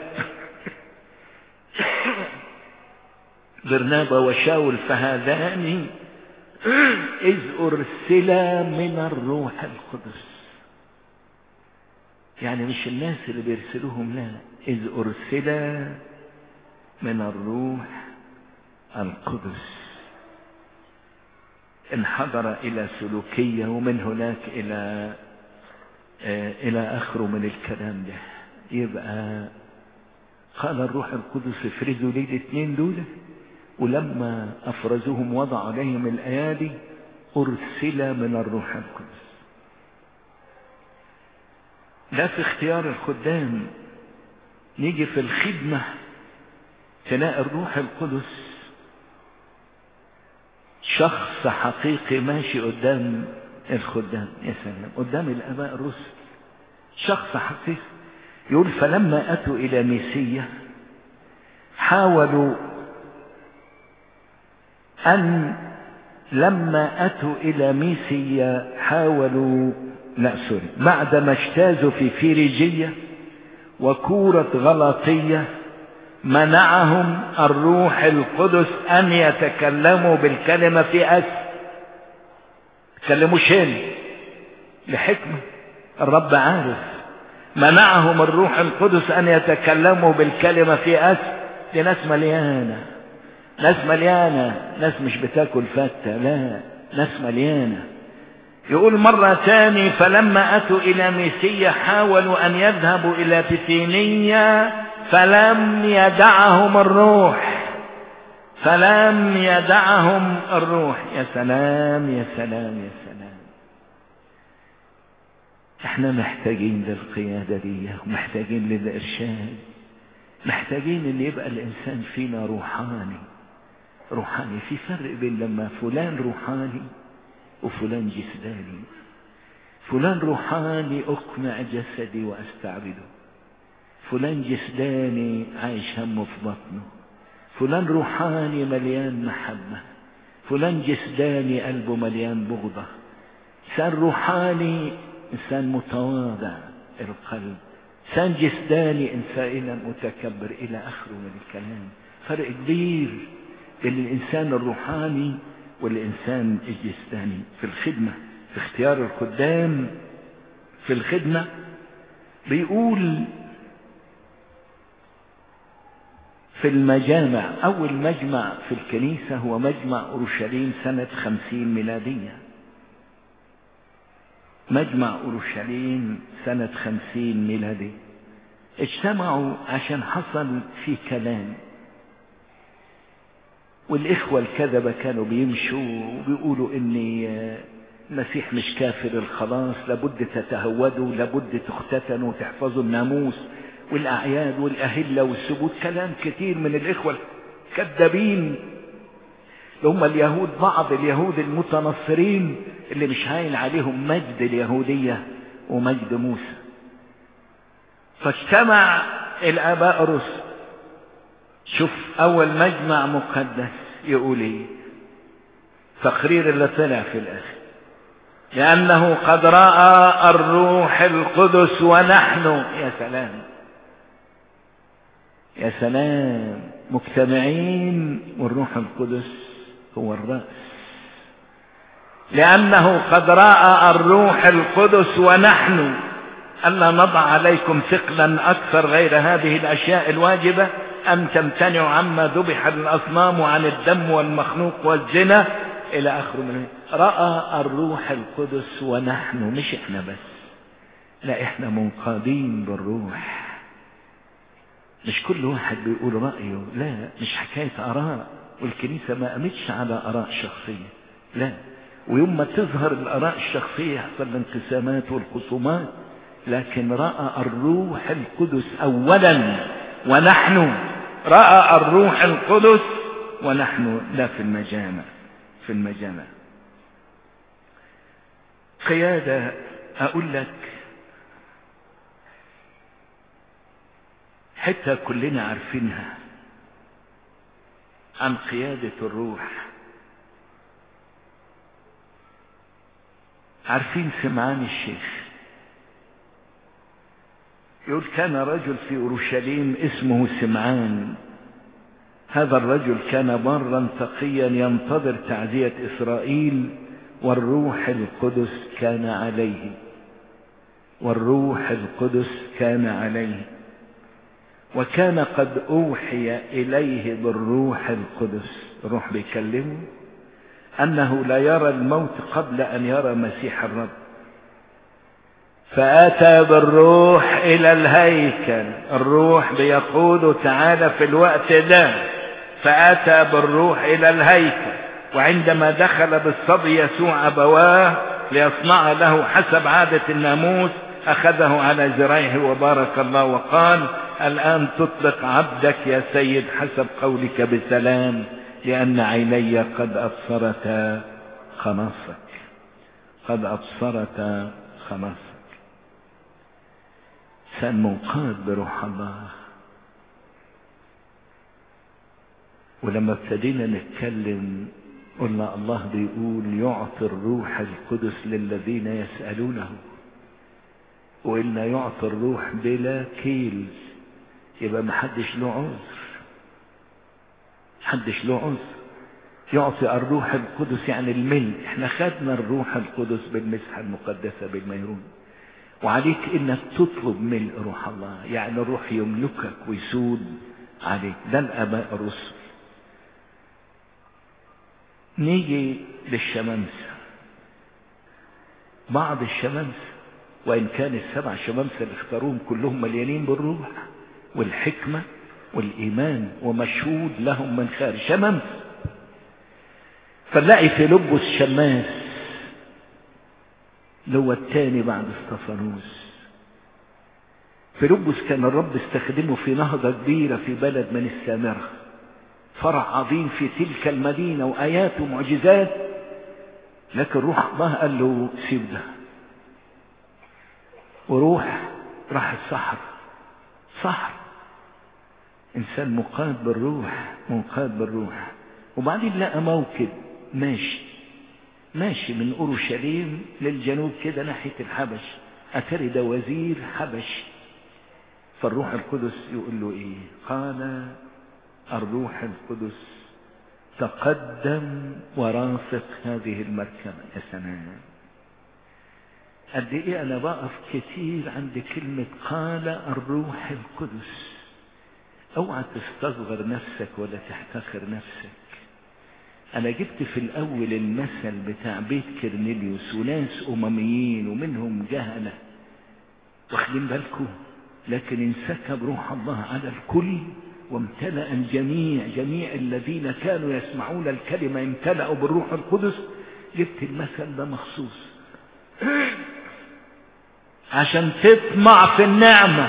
برنابا وشاول فهذان إذ أرسلا من الروح القدس يعني مش الناس اللي بيرسلوهم لا إذ أرسلا من الروح القدس انحدر إلى سلوكية ومن هناك إلى آه إلى آخره من الكلام ده يبقى قال الروح القدس افرزوا لي الاثنين دول ولما افرزوهم وضع عليهم الايادي ارسل من الروح القدس ده في اختيار الخدام نيجي في الخدمة تلاقي الروح القدس شخص حقيقي ماشي قدام الخدام يا سلام قدام الاباء الرسل شخص حقيقي يقول فلما أتوا إلى ميسية حاولوا أن لما أتوا إلى ميسية حاولوا لا سوري بعدما اجتازوا في فيريجية وكورة غلطية منعهم الروح القدس أن يتكلموا بالكلمة في أس تكلموش هنا لحكمة الرب عارف منعهم الروح القدس ان يتكلموا بالكلمة في أس دي ناس مليانة ناس مليانة ناس مش بتاكل فتة لا ناس مليانة يقول مرة تاني فلما أتوا إلى ميسية حاولوا أن يذهبوا إلى بثينية فلم يدعهم الروح فلم يدعهم الروح يا سلام يا سلام يا سلام احنا محتاجين للقيادة دي ومحتاجين للإرشاد محتاجين ان يبقى الإنسان فينا روحاني روحاني في فرق بين لما فلان روحاني وفلان جسداني فلان روحاني أقمع جسدي وأستعبده فلان جسداني عايش همه في بطنه فلان روحاني مليان محبة فلان جسداني قلبه مليان بغضة إنسان روحاني إنسان متواضع القلب إنسان جسداني إنسان متكبر إلى آخره من الكلام فرق كبير بين الإنسان الروحاني والإنسان الجسداني في الخدمة في اختيار الخدام في الخدمة بيقول في المجامع أول مجمع في الكنيسة هو مجمع أورشليم سنة خمسين ميلادية مجمع أورشليم سنة خمسين ميلادي اجتمعوا عشان حصل في كلام والإخوة الكذبة كانوا بيمشوا وبيقولوا إن المسيح مش كافر الخلاص لابد تتهودوا لابد تختتنوا وتحفظوا الناموس والأعياد والأهلة والسبوت كلام كتير من الإخوة الكذابين هم اليهود بعض اليهود المتنصرين اللي مش هاين عليهم مجد اليهودية ومجد موسى فاجتمع الآباء الرسل شوف أول مجمع مقدس يقول ايه تقرير اللي طلع في الآخر لأنه قد رأى الروح القدس ونحن يا سلام يا سلام مجتمعين والروح القدس هو الرأس لأنه قد رأى الروح القدس ونحن ألا نضع عليكم ثقلا أكثر غير هذه الأشياء الواجبة أن تمتنعوا عما ذبح للأصنام وعن الدم والمخنوق والزنا إلى آخر من رأى الروح القدس ونحن مش إحنا بس لا إحنا منقادين بالروح مش كل واحد بيقول رأيه لا مش حكاية آراء والكنيسة ما قامتش على آراء شخصية لا ويوم ما تظهر الآراء الشخصية يحصل الانقسامات والخصومات لكن رأى الروح القدس أولا ونحن رأى الروح القدس ونحن لا في المجامع في المجامع قيادة أقول لك حتى كلنا عارفينها عن قيادة الروح عارفين سمعان الشيخ يقول كان رجل في أورشليم اسمه سمعان هذا الرجل كان برا تقيا ينتظر تعزية إسرائيل والروح القدس كان عليه والروح القدس كان عليه وكان قد أوحي إليه بالروح القدس الروح بيكلمه أنه لا يرى الموت قبل أن يرى مسيح الرب فأتى بالروح إلى الهيكل الروح بيقوله تعالى في الوقت ده فأتى بالروح إلى الهيكل وعندما دخل بالصبي يسوع أبواه ليصنع له حسب عادة الناموس أخذه على ذراعه وبارك الله وقال الآن تطلق عبدك يا سيد حسب قولك بسلام لأن عيني قد أبصرتا خلاصك قد أبصرتا خلاصك إنسان منقاد بروح الله ولما ابتدينا نتكلم قلنا الله بيقول يعطي الروح القدس للذين يسألونه وإلا يعطي الروح بلا كيل يبقى محدش له عذر محدش له عذر يعطي الروح القدس يعني الملء احنا خدنا الروح القدس بالمسحة المقدسة بالميرون وعليك انك تطلب ملء روح الله يعني الروح يملكك ويسود عليك ده الاباء الرسل نيجي للشمامسة بعض الشمامسة وإن كان السبع شمامسة اللي اختاروهم كلهم مليانين بالروح والحكمة والإيمان ومشهود لهم من خارج شمامسة فنلاقي في لبس شماس اللي هو الثاني بعد استفانوس فيلبس كان الرب استخدمه في نهضة كبيرة في بلد من السامرة فرع عظيم في تلك المدينة وآيات ومعجزات لكن روح الله قال له سيب ده وروح راح الصحر صحر إنسان مقاد بالروح منقاد بالروح وبعدين لقى موكب ماشي ماشي من أورشليم للجنوب كده ناحية الحبش أتري ده وزير حبشي فالروح القدس يقول له إيه قال الروح القدس تقدم ورافق هذه المركبة يا سلام قد ايه انا بقف كتير عند كلمة قال الروح القدس اوعى تستصغر نفسك ولا تحتقر نفسك انا جبت في الاول المثل بتاع بيت كرنيليوس وناس امميين ومنهم جهلة واخدين بالكم لكن انسكب روح الله على الكل وامتلأ الجميع جميع الذين كانوا يسمعون الكلمة امتلأوا بالروح القدس جبت المثل ده مخصوص عشان تطمع في النعمة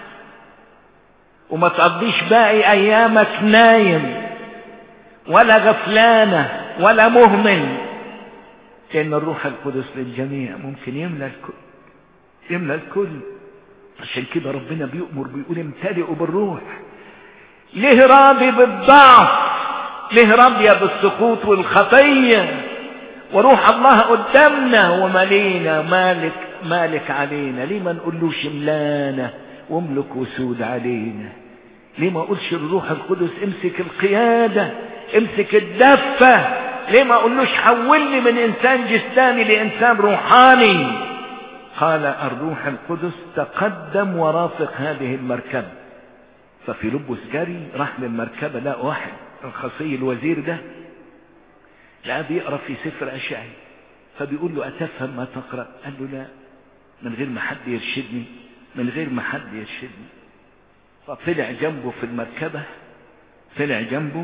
وما تقضيش باقي ايامك نايم ولا غفلانة ولا مهمل لان الروح القدس للجميع ممكن يملى الكل يملى الكل عشان كده ربنا بيؤمر بيقول امتلئوا بالروح ليه راضي بالضعف ليه راضية بالسقوط والخطية وروح الله قدامنا ومالينا مالك مالك علينا ليه ما نقولوش املانا واملك وسود علينا ليه ما اقولش الروح القدس امسك القيادة امسك الدفة ليه ما اقولوش حولني من انسان جسداني لانسان روحاني قال الروح القدس تقدم ورافق هذه المركبة ففي لبس جري راح للمركبة لا واحد الخصي الوزير ده لقى بيقرا في سفر اشعي فبيقول له اتفهم ما تقرا قال له لا من غير ما حد يرشدني من غير ما حد يرشدني فطلع جنبه في المركبة طلع جنبه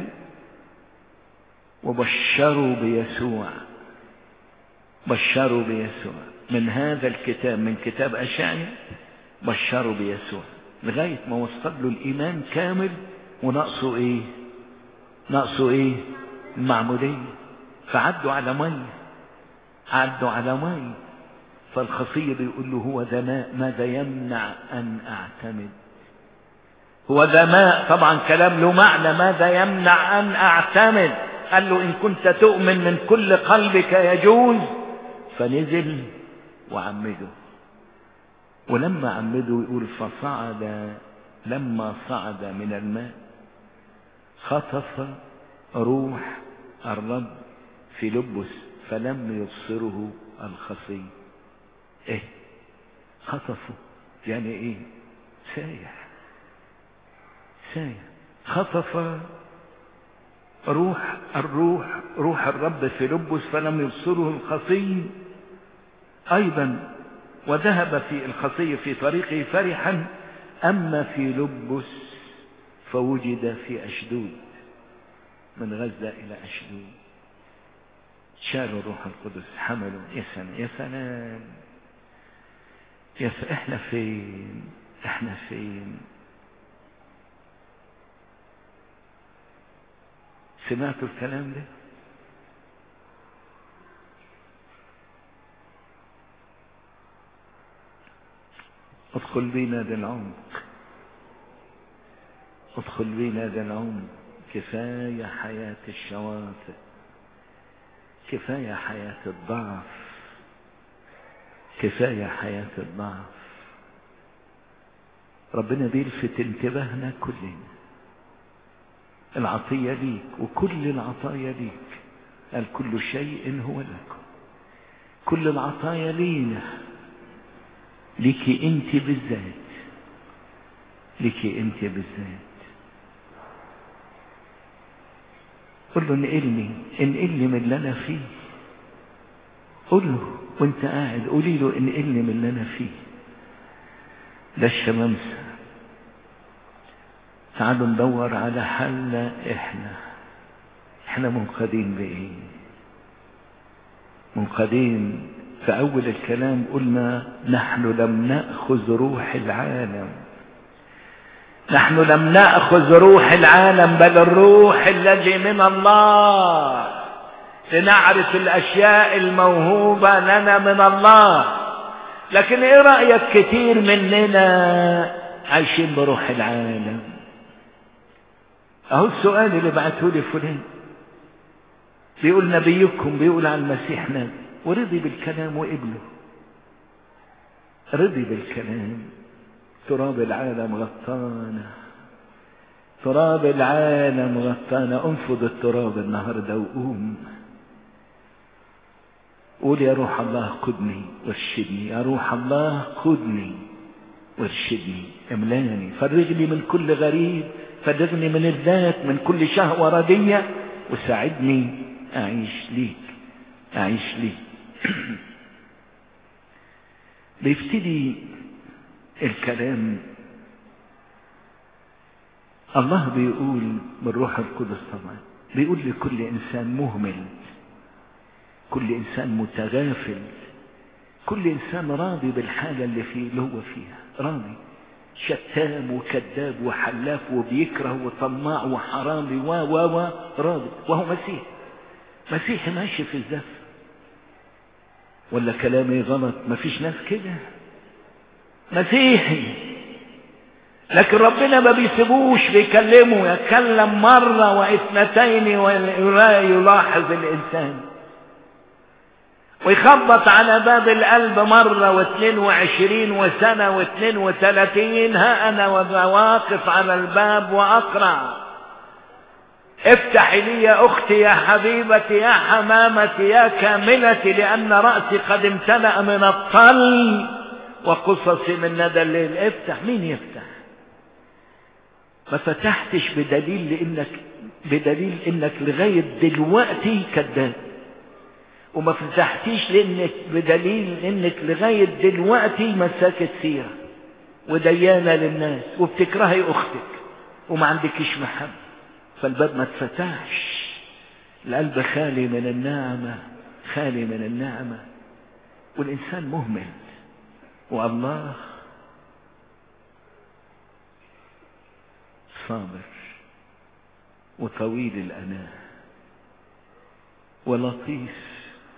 وبشروا بيسوع بشروا بيسوع من هذا الكتاب من كتاب أشعيا بشروا بيسوع لغاية ما وصل له الإيمان كامل ونقصه إيه نقصه إيه المعمودية فعدوا على مية عدوا على مية فالخصي بيقول له هو ذا ماء ماذا يمنع أن أعتمد هو ذا ماء طبعا كلام له معنى ماذا يمنع أن أعتمد قال له إن كنت تؤمن من كل قلبك يجوز فنزل وعمده ولما عمده يقول فصعد لما صعد من الماء خطف روح الرب في لبس فلم يبصره الخصي ايه خطفه يعني ايه سايح سايح خطف روح الروح روح الرب في لبس فلم يبصره الخصي ايضا وذهب في الخصي في طريقه فرحا اما في لبس فوجد في اشدود من غزة الى اشدود شالوا الروح القدس حملوا يا سلام يا سلام يا س... احنا فين احنا فين سمعتوا الكلام ده ادخل بينا ذا العمق ادخل بينا ذا العمق كفاية حياة الشواطئ كفاية حياة الضعف كفاية حياة الضعف ربنا بيلفت انتباهنا كلنا العطية ليك وكل العطايا ليك قال كل شيء هو لكم كل العطايا لينا ليكي انت بالذات ليكي انت بالذات قل له انقلني انقلني من اللي انا فيه قل له وانت قاعد قولي له انقلني من اللي انا فيه ده الشمامسة تعالوا ندور على حل احنا احنا منقذين بايه منقذين في اول الكلام قلنا نحن لم ناخذ روح العالم نحن لم ناخذ روح العالم بل الروح الذي من الله لنعرف الاشياء الموهوبه لنا من الله لكن ايه رايك كتير مننا عايشين بروح العالم اهو السؤال اللي بعته لي فلان بيقول نبيكم بيقول عن المسيح نبي ورضي بالكلام وقبله رضي بالكلام تراب العالم غطانا تراب العالم غطانا انفض التراب النهارده وقوم قول يا روح الله قدني وارشدني يا روح الله قدني وارشدني املاني فرغني من كل غريب فرغني من الذات من كل شهوة ردية وساعدني أعيش ليك أعيش ليك بيبتدي الكلام الله بيقول بالروح القدس طبعا بيقول لكل انسان مهمل كل انسان متغافل كل انسان راضي بالحالة اللي فيه اللي هو فيها راضي شتام وكذاب وحلاف وبيكره وطماع وحرامي و و و راضي وهو مسيح مسيحي ماشي في الزف ولا كلامي غلط مفيش ناس كده مسيحي لكن ربنا ما بيسيبوش بيكلمه يتكلم مرة واثنتين ولا يلاحظ الإنسان ويخبط على باب القلب مرة واثنين وعشرين وسنة واثنين وثلاثين ها أنا واقف على الباب وأقرع افتحي لي يا أختي يا حبيبتي يا حمامتي يا كاملتي لأن رأسي قد امتلأ من الطل وقصصي من ندى الليل افتح مين يفتح ما فتحتش بدليل لانك بدليل انك لغاية دلوقتي كذاب وما فتحتيش لانك بدليل انك لغاية دلوقتي مساكة سيرة وديانة للناس وبتكرهي اختك وما عندكش محبة فالباب ما اتفتحش القلب خالي من النعمة خالي من النعمة والانسان مهمل والله صابر وطويل الأناة ولطيف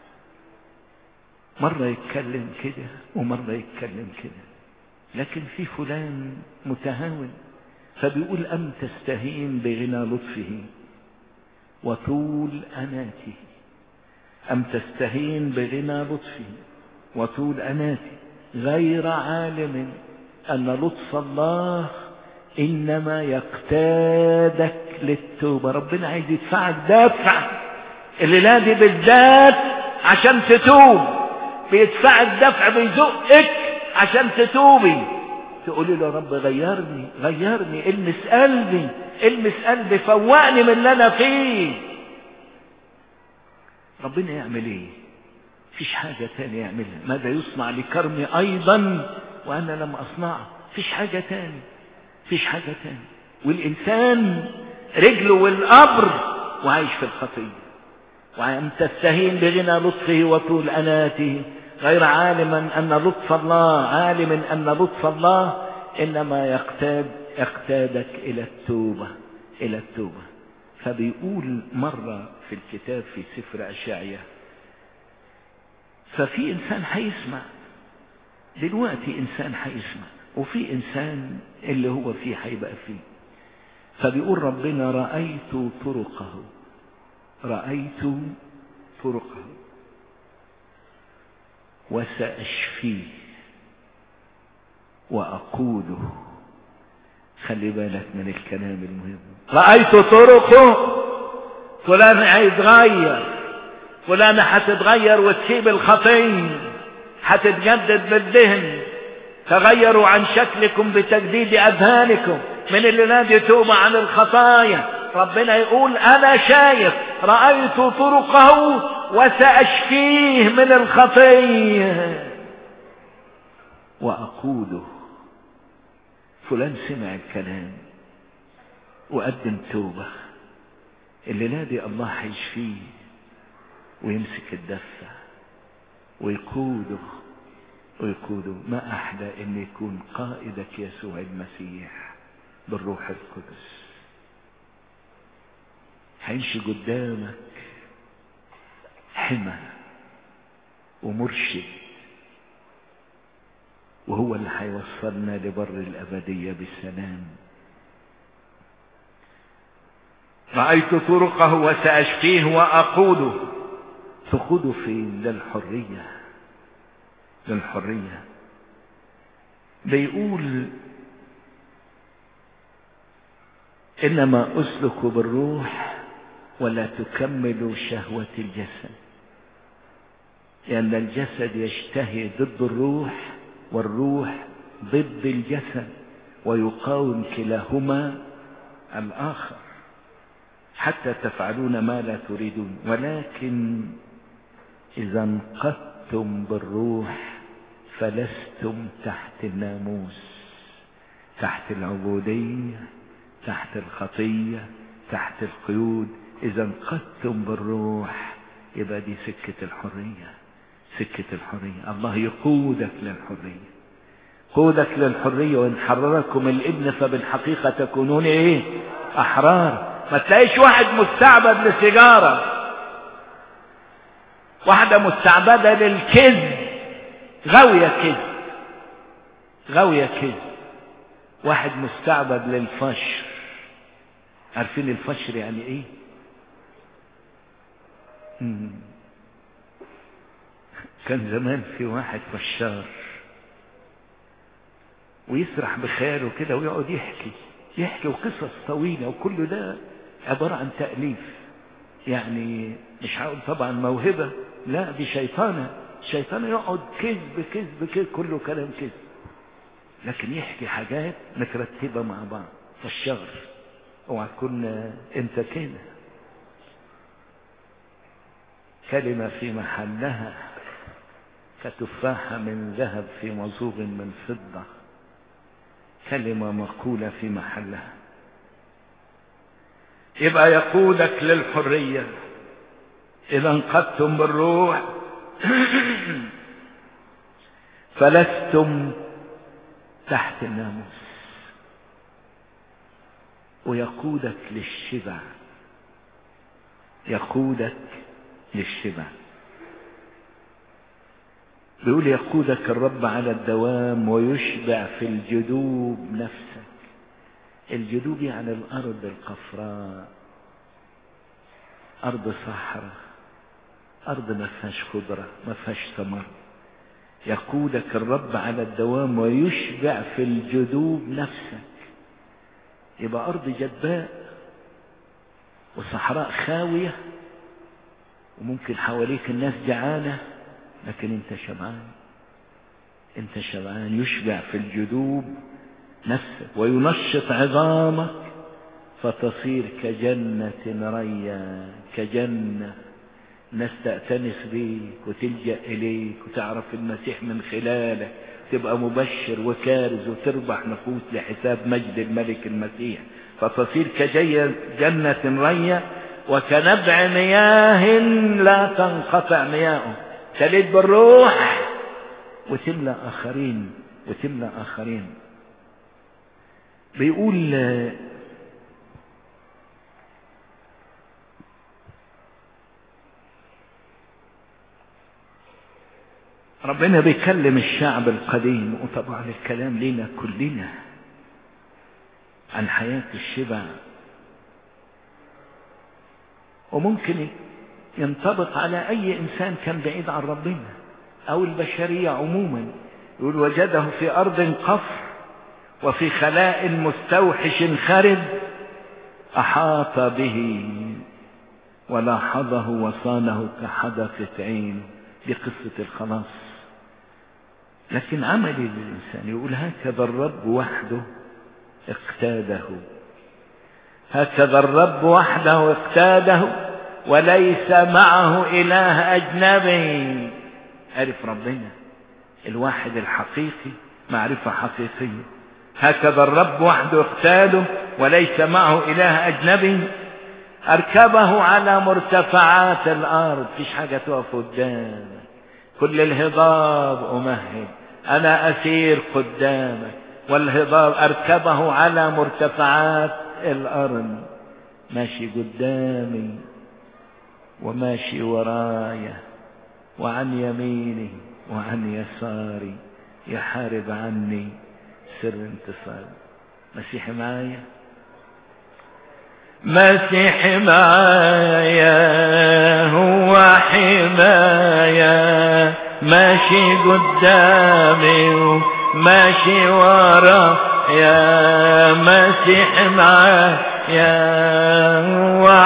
مرة يتكلم كده ومرة يتكلم كده لكن في فلان متهاون فبيقول أم تستهين بغنى لطفه وطول أناته أم تستهين بغنى لطفه وطول أناته غير عالم أن لطف الله إنما يقتادك للتوبة ربنا عايز يدفعك دفع الليلة دي بالذات عشان تتوب بيدفعك دفع بيزقك عشان تتوبي تقولي له رب غيرني غيرني المس قلبي المس قلبي فوقني من اللي انا فيه ربنا يعمل ايه فيش حاجة تانية يعملها ماذا يصنع لكرمي ايضا وانا لم اصنعه فيش حاجة تانية فيش حاجة تانية والإنسان رجله والقبر وعايش في الخطية وعم تستهين بغنى لطفه وطول أناته غير عالما أن لطف الله عالم أن لطف الله إنما يقتاد يقتادك إلى التوبة إلى التوبة فبيقول مرة في الكتاب في سفر أشعية ففي إنسان هيسمع دلوقتي إنسان هيسمع وفي إنسان اللي هو فيه هيبقى فيه فبيقول ربنا رأيت طرقه رأيت طرقه وسأشفيه وأقوده خلي بالك من الكلام المهم رأيت طرقه فلان هيتغير فلان هتتغير وتسيب الخطية هتتجدد بالذهن تغيروا عن شكلكم بتجديد أذهانكم من اللي نادي توبة عن الخطايا ربنا يقول أنا شايف رأيت طرقه وسأشفيه من الخطية وأقوله فلان سمع الكلام وقدم توبة اللي نادي الله هيشفيه ويمسك الدفة ويقوده ويقوده ما أحلى أن يكون قائدك يسوع المسيح بالروح القدس هيمشي قدامك حمى ومرشد وهو اللي هيوصلنا لبر الأبدية بالسلام رأيت طرقه وسأشفيه وأقوده تقوده فين للحرية للحرية بيقول إنما أسلك بالروح ولا تكمل شهوة الجسد لأن الجسد يشتهي ضد الروح والروح ضد الجسد ويقاوم كلاهما الآخر حتى تفعلون ما لا تريدون ولكن إذا انقذتم بالروح فلستم تحت الناموس تحت العبودية تحت الخطية تحت القيود إذا انقذتم بالروح يبقى دي سكة الحرية سكة الحرية الله يقودك للحرية قودك للحرية وإن حرركم الابن فبالحقيقة تكونون إيه أحرار ما تلاقيش واحد مستعبد لسيجارة واحدة مستعبدة للكذب غاوية كذب غاوية كذب واحد مستعبد للفشر عارفين الفشر يعني ايه مم. كان زمان في واحد فشار ويسرح بخياله كده ويقعد يحكي يحكي وقصص طويلة وكل ده عبارة عن تأليف يعني مش هقول طبعا موهبة لا دي شيطانة شيطانة يقعد كذب كذب كذب كله كلام كذب لكن يحكي حاجات مترتبة مع بعض فالشغل اوعى تكون انت كده كلمة في محلها كتفاحة من ذهب في مزوغ من فضة كلمة مقولة في محلها يبقى يقودك للحرية إذا انقذتم بالروح فلستم تحت الناموس ويقودك للشبع يقودك للشبع بيقول يقودك الرب على الدوام ويشبع في الجدوب نفسك الجدوب يعني الأرض القفراء أرض صحراء أرض ما فيهاش خضرة ما فيهاش ثمر يقودك الرب على الدوام ويشبع في الجدوب نفسك يبقى أرض جدباء وصحراء خاوية وممكن حواليك الناس جعانة لكن انت شبعان انت شبعان يشبع في الجدوب نفسك وينشط عظامك فتصير كجنة ريا كجنة ناس تأتنس بيك وتلجأ إليك وتعرف المسيح من خلالك تبقى مبشر وكارز وتربح نفوس لحساب مجد الملك المسيح فتصير كجنة ريا وكنبع مياه لا تنقطع مياهه تلد بالروح وتملى آخرين وتملى آخرين بيقول ربنا بيكلم الشعب القديم وطبعا الكلام لنا كلنا عن حياة الشبع وممكن ينطبق على أي إنسان كان بعيد عن ربنا أو البشرية عموما يقول وجده في أرض قفر وفي خلاء مستوحش خرب أحاط به ولاحظه وصانه كحدقة عين دي قصة الخلاص لكن عمل الإنسان يقول هكذا الرب وحده اقتاده هكذا الرب وحده اقتاده وليس معه إله أجنبي عرف ربنا الواحد الحقيقي معرفة حقيقية هكذا الرب وحده اقتاده وليس معه إله أجنبي أركبه على مرتفعات الأرض فيش حاجة تقف قدامك كل الهضاب أمهد أنا أسير قدامك والهضاب أركبه على مرتفعات الأرض ماشي قدامي وماشي ورايا وعن يميني وعن يساري يحارب عني سر انتصار مسيح معايا مسيح معايا هو حماية ماشي قدامي وماشي ورا يا مسيح معايا هو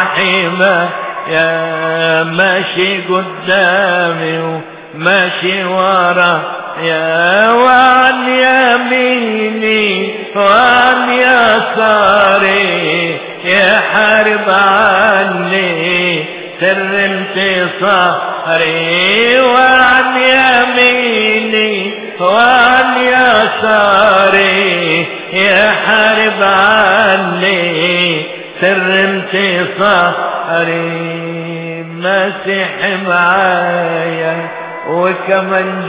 حماية ماشي قدامي وماشي ورا يا وعن يميني وعن يساري يحارب عني سر انتصاري وعن يميني واليسار يحارب عني سر انتصاري مسيح معايا وكمان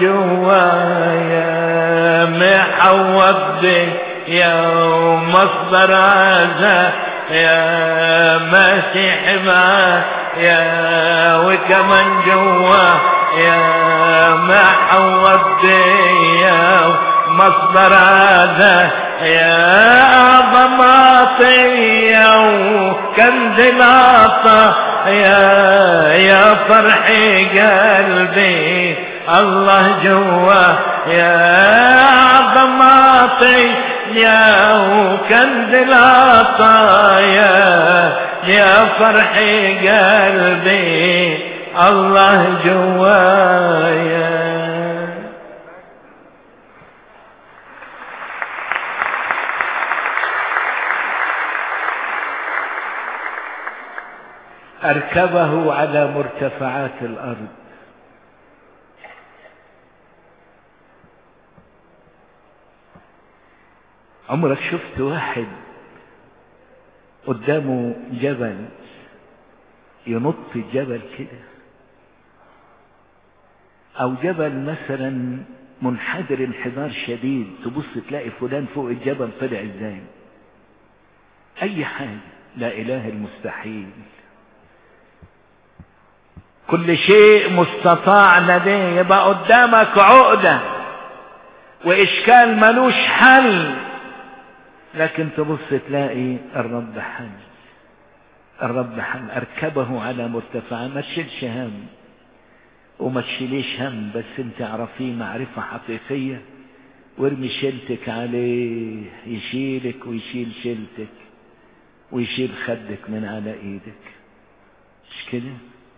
جوايا محوط بي يا مصدر عزا يا مسيح معايا وكمان جوا يا محوط بي يا مصدر عزا يا أعظم عطية وكنز العطا يا يا فرح قلبي الله جوا يا أعظم عطية وكنز العطايا يا فرح قلبي الله جوايا أركبه على مرتفعات الأرض عمرك شفت واحد قدامه جبل ينط الجبل كده او جبل مثلا منحدر انحدار شديد تبص تلاقي فلان فوق الجبل طلع ازاي اي حاجة لا اله المستحيل كل شيء مستطاع لديه يبقى قدامك عقدة واشكال ملوش حل لكن تبص تلاقي الرب حل الرب حل اركبه على مرتفع ما تشيلش هم وما تشيليش هم بس انت اعرفيه معرفة حقيقية وارمي شيلتك عليه يشيلك ويشيل شيلتك ويشيل خدك من على ايدك مش كده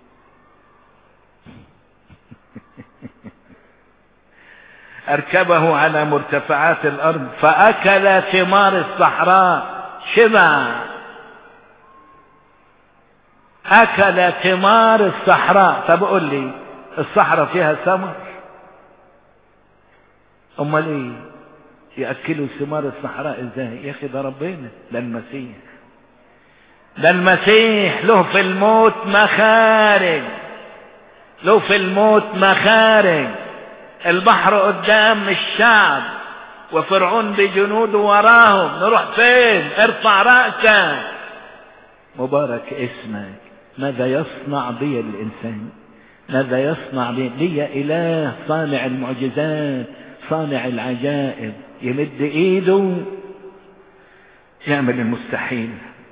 أركبه على مرتفعات الأرض فأكل ثمار الصحراء شبع أكل ثمار الصحراء طب قول لي الصحراء فيها ثمر أمال إيه يأكلوا ثمار الصحراء إزاي يا أخي ده ربنا ده المسيح ده المسيح له في الموت مخارج له في الموت مخارج البحر قدام الشعب وفرعون بجنوده وراهم نروح فين ارفع رأسك مبارك اسمك ماذا يصنع بي الإنسان ماذا يصنع بي لي إله صانع المعجزات صانع العجائب يمد إيده يعمل المستحيل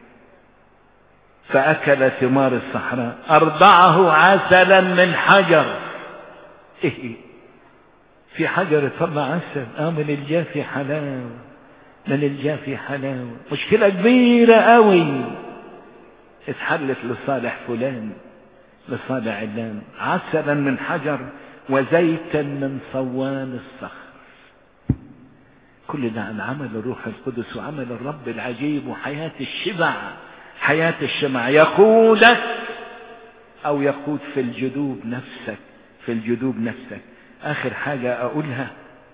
فأكل ثمار الصحراء أرضعه عسلا من حجر إيه في حجر يطلع عسل اه من الجافي حلاوة من الجافي حلاوة مشكلة كبيرة قوي اتحلت لصالح فلان لصالح علان عسلا من حجر وزيتا من صوان الصخر كل ده عن عمل الروح القدس وعمل الرب العجيب وحياة الشبع حياة الشمع يقودك او يقود في الجدوب نفسك في الجدوب نفسك اخر حاجة اقولها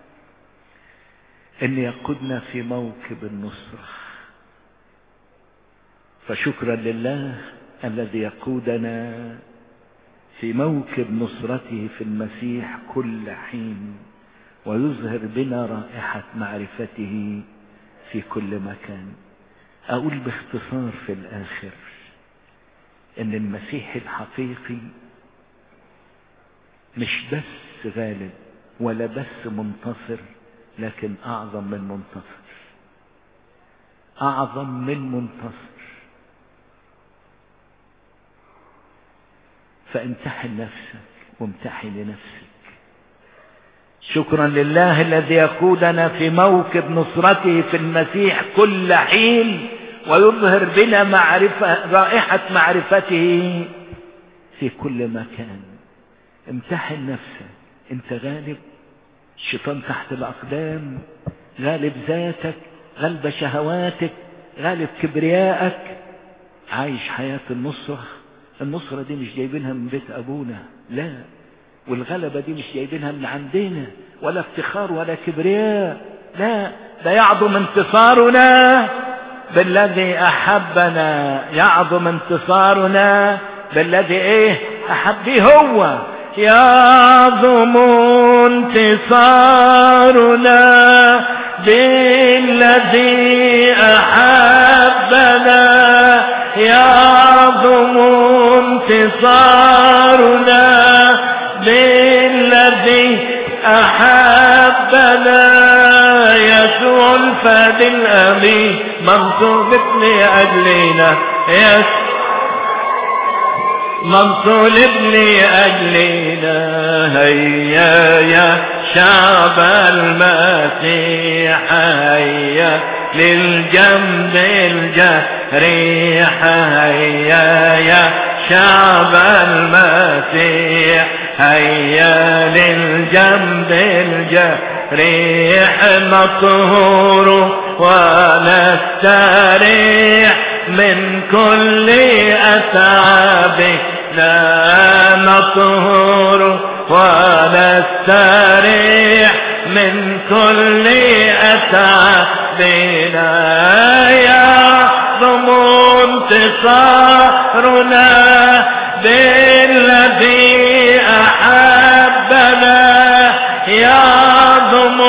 ان يقودنا في موكب النصرة فشكرا لله الذي يقودنا في موكب نصرته في المسيح كل حين ويظهر بنا رائحة معرفته في كل مكان اقول باختصار في الاخر ان المسيح الحقيقي مش بس غالب ولا بس منتصر لكن اعظم من منتصر اعظم من منتصر فامتحن نفسك وامتحن لنفسك شكرا لله الذي يقودنا في موكب نصرته في المسيح كل حين ويظهر بنا معرفة رائحة معرفته في كل مكان امتحن نفسك انت غالب الشيطان تحت الاقدام غالب ذاتك غالب شهواتك غالب كبريائك عايش حياة النصرة النصرة دي مش جايبينها من بيت ابونا لا والغلبة دي مش جايبينها من عندنا ولا افتخار ولا كبرياء لا ده يعظم انتصارنا بالذي احبنا يعظم انتصارنا بالذي ايه احب هو يعظم انتصارنا بالذي احبنا يعظم انتصارنا بالذي احبنا يسوع الفاد الامين منصوب لاجلنا يسوع منصول لأجلنا هيا يا شعب المسيح هيا للجنب الجريح هيا يا شعب المسيح هيا للجنب الجريح نطهر ونستريح من كل أتعابنا نطهر ونستريح من كل أتعابنا يعظم انتصارنا بالذي أحبنا يعظم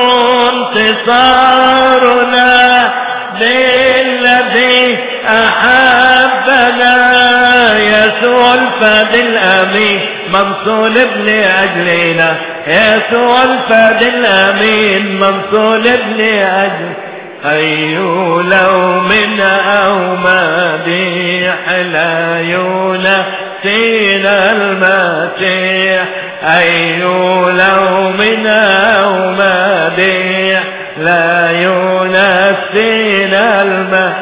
انتصارنا بالذي أحبنا يسوع الفاد الأمين منصول لأجلنا يسوع الفاد الأمين منصول لأجل أي لو من أو مديح لا ينسينا المسيح أي لو من أو مديح لا ينسينا المسيح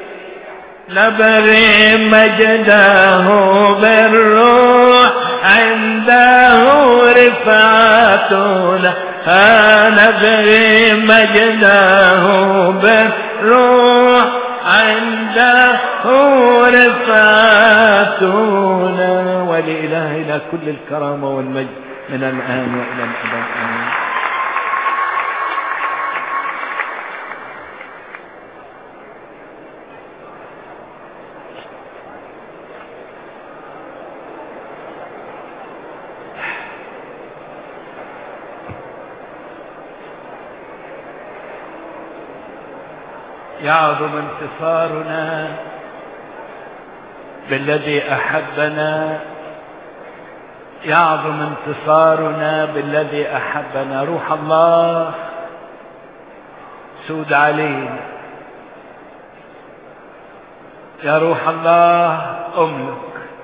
نبري مجده بالروح عنده رفعتنا نبري مجده بالروح عنده رفعتنا ولإلهنا كل الكرامة والمجد من الآن وإلى الأبد آمين يعظم انتصارنا بالذي احبنا يعظم انتصارنا بالذي احبنا روح الله سود علينا يا روح الله املك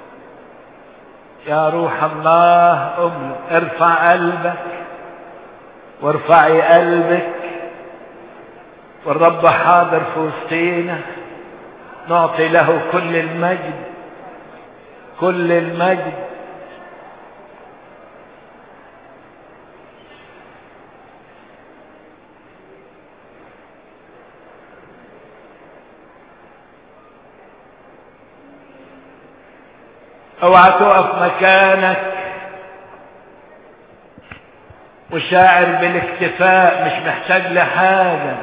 يا روح الله املك ارفع قلبك وارفعي قلبك والرب حاضر في وسطينا نعطي له كل المجد كل المجد اوعى تقف مكانك وشاعر بالاكتفاء مش محتاج لحاجه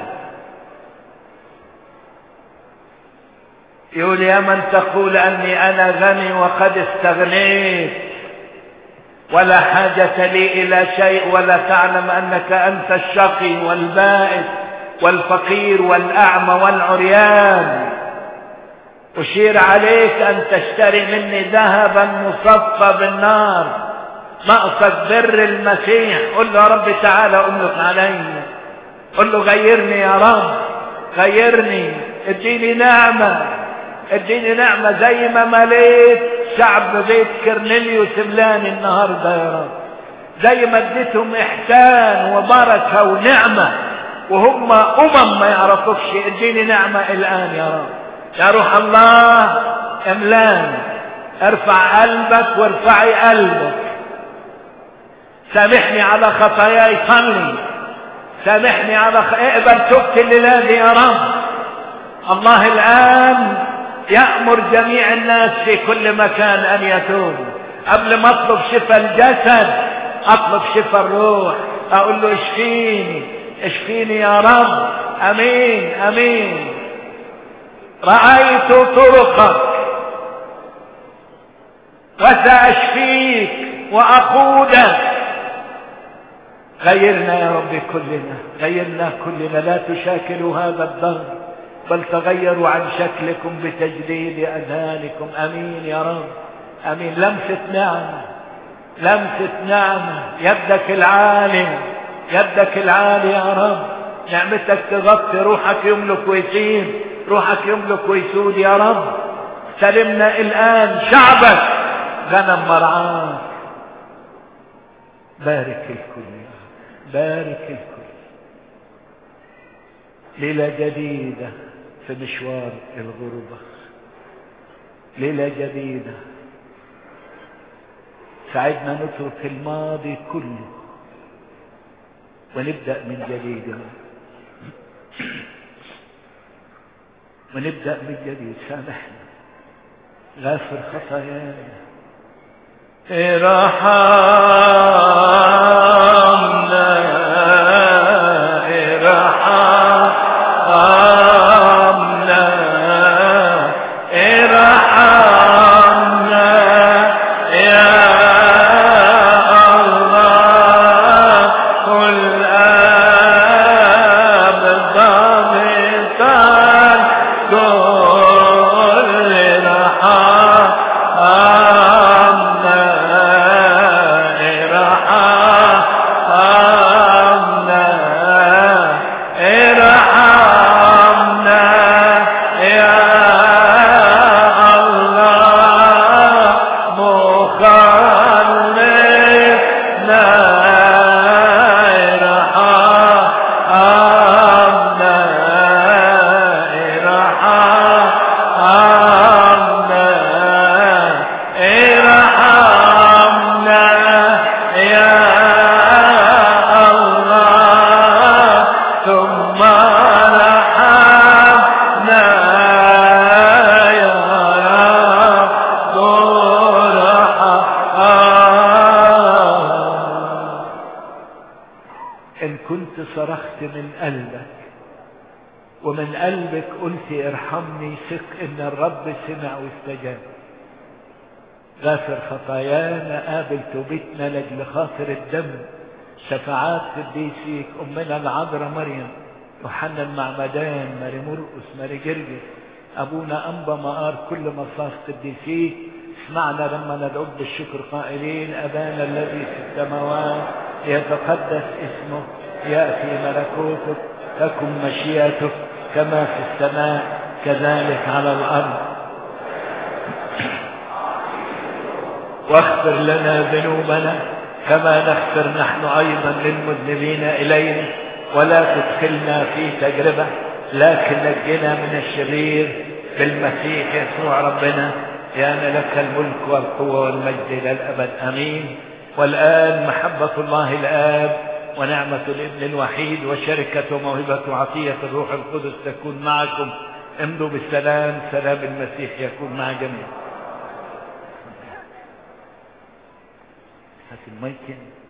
يقول يا من تقول اني انا غني وقد استغنيت ولا حاجة لي الى شيء ولا تعلم انك انت الشقي والبائس والفقير والاعمى والعريان اشير عليك ان تشتري مني ذهبا مصفى بالنار ناقصك بر المسيح قل له يا رب تعالى املك علي قل له غيرني يا رب غيرني اديني نعمه اديني نعمة زي ما مليت شعب بيت كرنيليوس ملاني النهاردة يا رب زي ما اديتهم احسان وبركة ونعمة وهم امم ما يعرفوكش اديني نعمة الان يا رب يا روح الله املاني ارفع قلبك وارفعي قلبك سامحني على خطاياي صلي سامحني على خ... اقبل توبتي الليلة دي يا رب الله الان يأمر جميع الناس في كل مكان أن يتوبوا قبل ما اطلب شفاء الجسد اطلب شفاء الروح اقول له اشفيني اشفيني يا رب امين امين رأيت طرقك وسأشفيك وأقودك غيرنا يا رب كلنا غيرنا كلنا لا تشاكلوا هذا الدهر بل تغيروا عن شكلكم بتجديد أذهانكم أمين يا رب أمين لمسة نعمة لمسة نعمة يدك العالية يدك العالية يا رب نعمتك تغطي روحك يملك ويسير روحك يملك ويسود يا رب سلمنا الآن شعبك غنم مرعاك بارك الكل يا رب بارك الكل ليلة جديدة في مشوار الغربة ليلة جديدة ساعدنا نترك الماضي كله ونبدأ من جديد يا رب ونبدأ من جديد سامحنا غافر خطايانا ارحمنا ارحمنا ارحمنا يا الله كل آب ضابطا كل رحمنا ارحمنا ارحمنا يا الله مخلصنا ارحمنا ارحمنا ارحمنا يا الله ثم رحمنا يا رب ارحم إن كنت صرخت من قلبك ومن قلبك قلت ارحمني ثق إن الرب سمع واستجاب غافر خطايانا قابل توبتنا لأجل خاطر الدم شفاعات قديسيك أمنا العذراء مريم يوحنا المعمدان ماري مرقس ماري جرجس أبونا أنبا مقار كل مصاف قديسيك اسمعنا لما ندعوك بالشكر قائلين أبانا الذي في السماوات ليتقدس اسمه يأتي ملكوتك تكن مشيئتك كما في السماء كذلك على الأرض واغفر لنا ذنوبنا كما نغفر نحن أيضا للمذنبين إلينا ولا تدخلنا في تجربة لكن نجنا من الشرير بالمسيح يسوع ربنا لأن لك الملك والقوة والمجد إلى الأبد أمين والآن محبة الله الآب ونعمة الابن الوحيد وشركة وموهبة وعطية الروح القدس تكون معكم امضوا بالسلام سلام المسيح يكون مع جميع هات المايك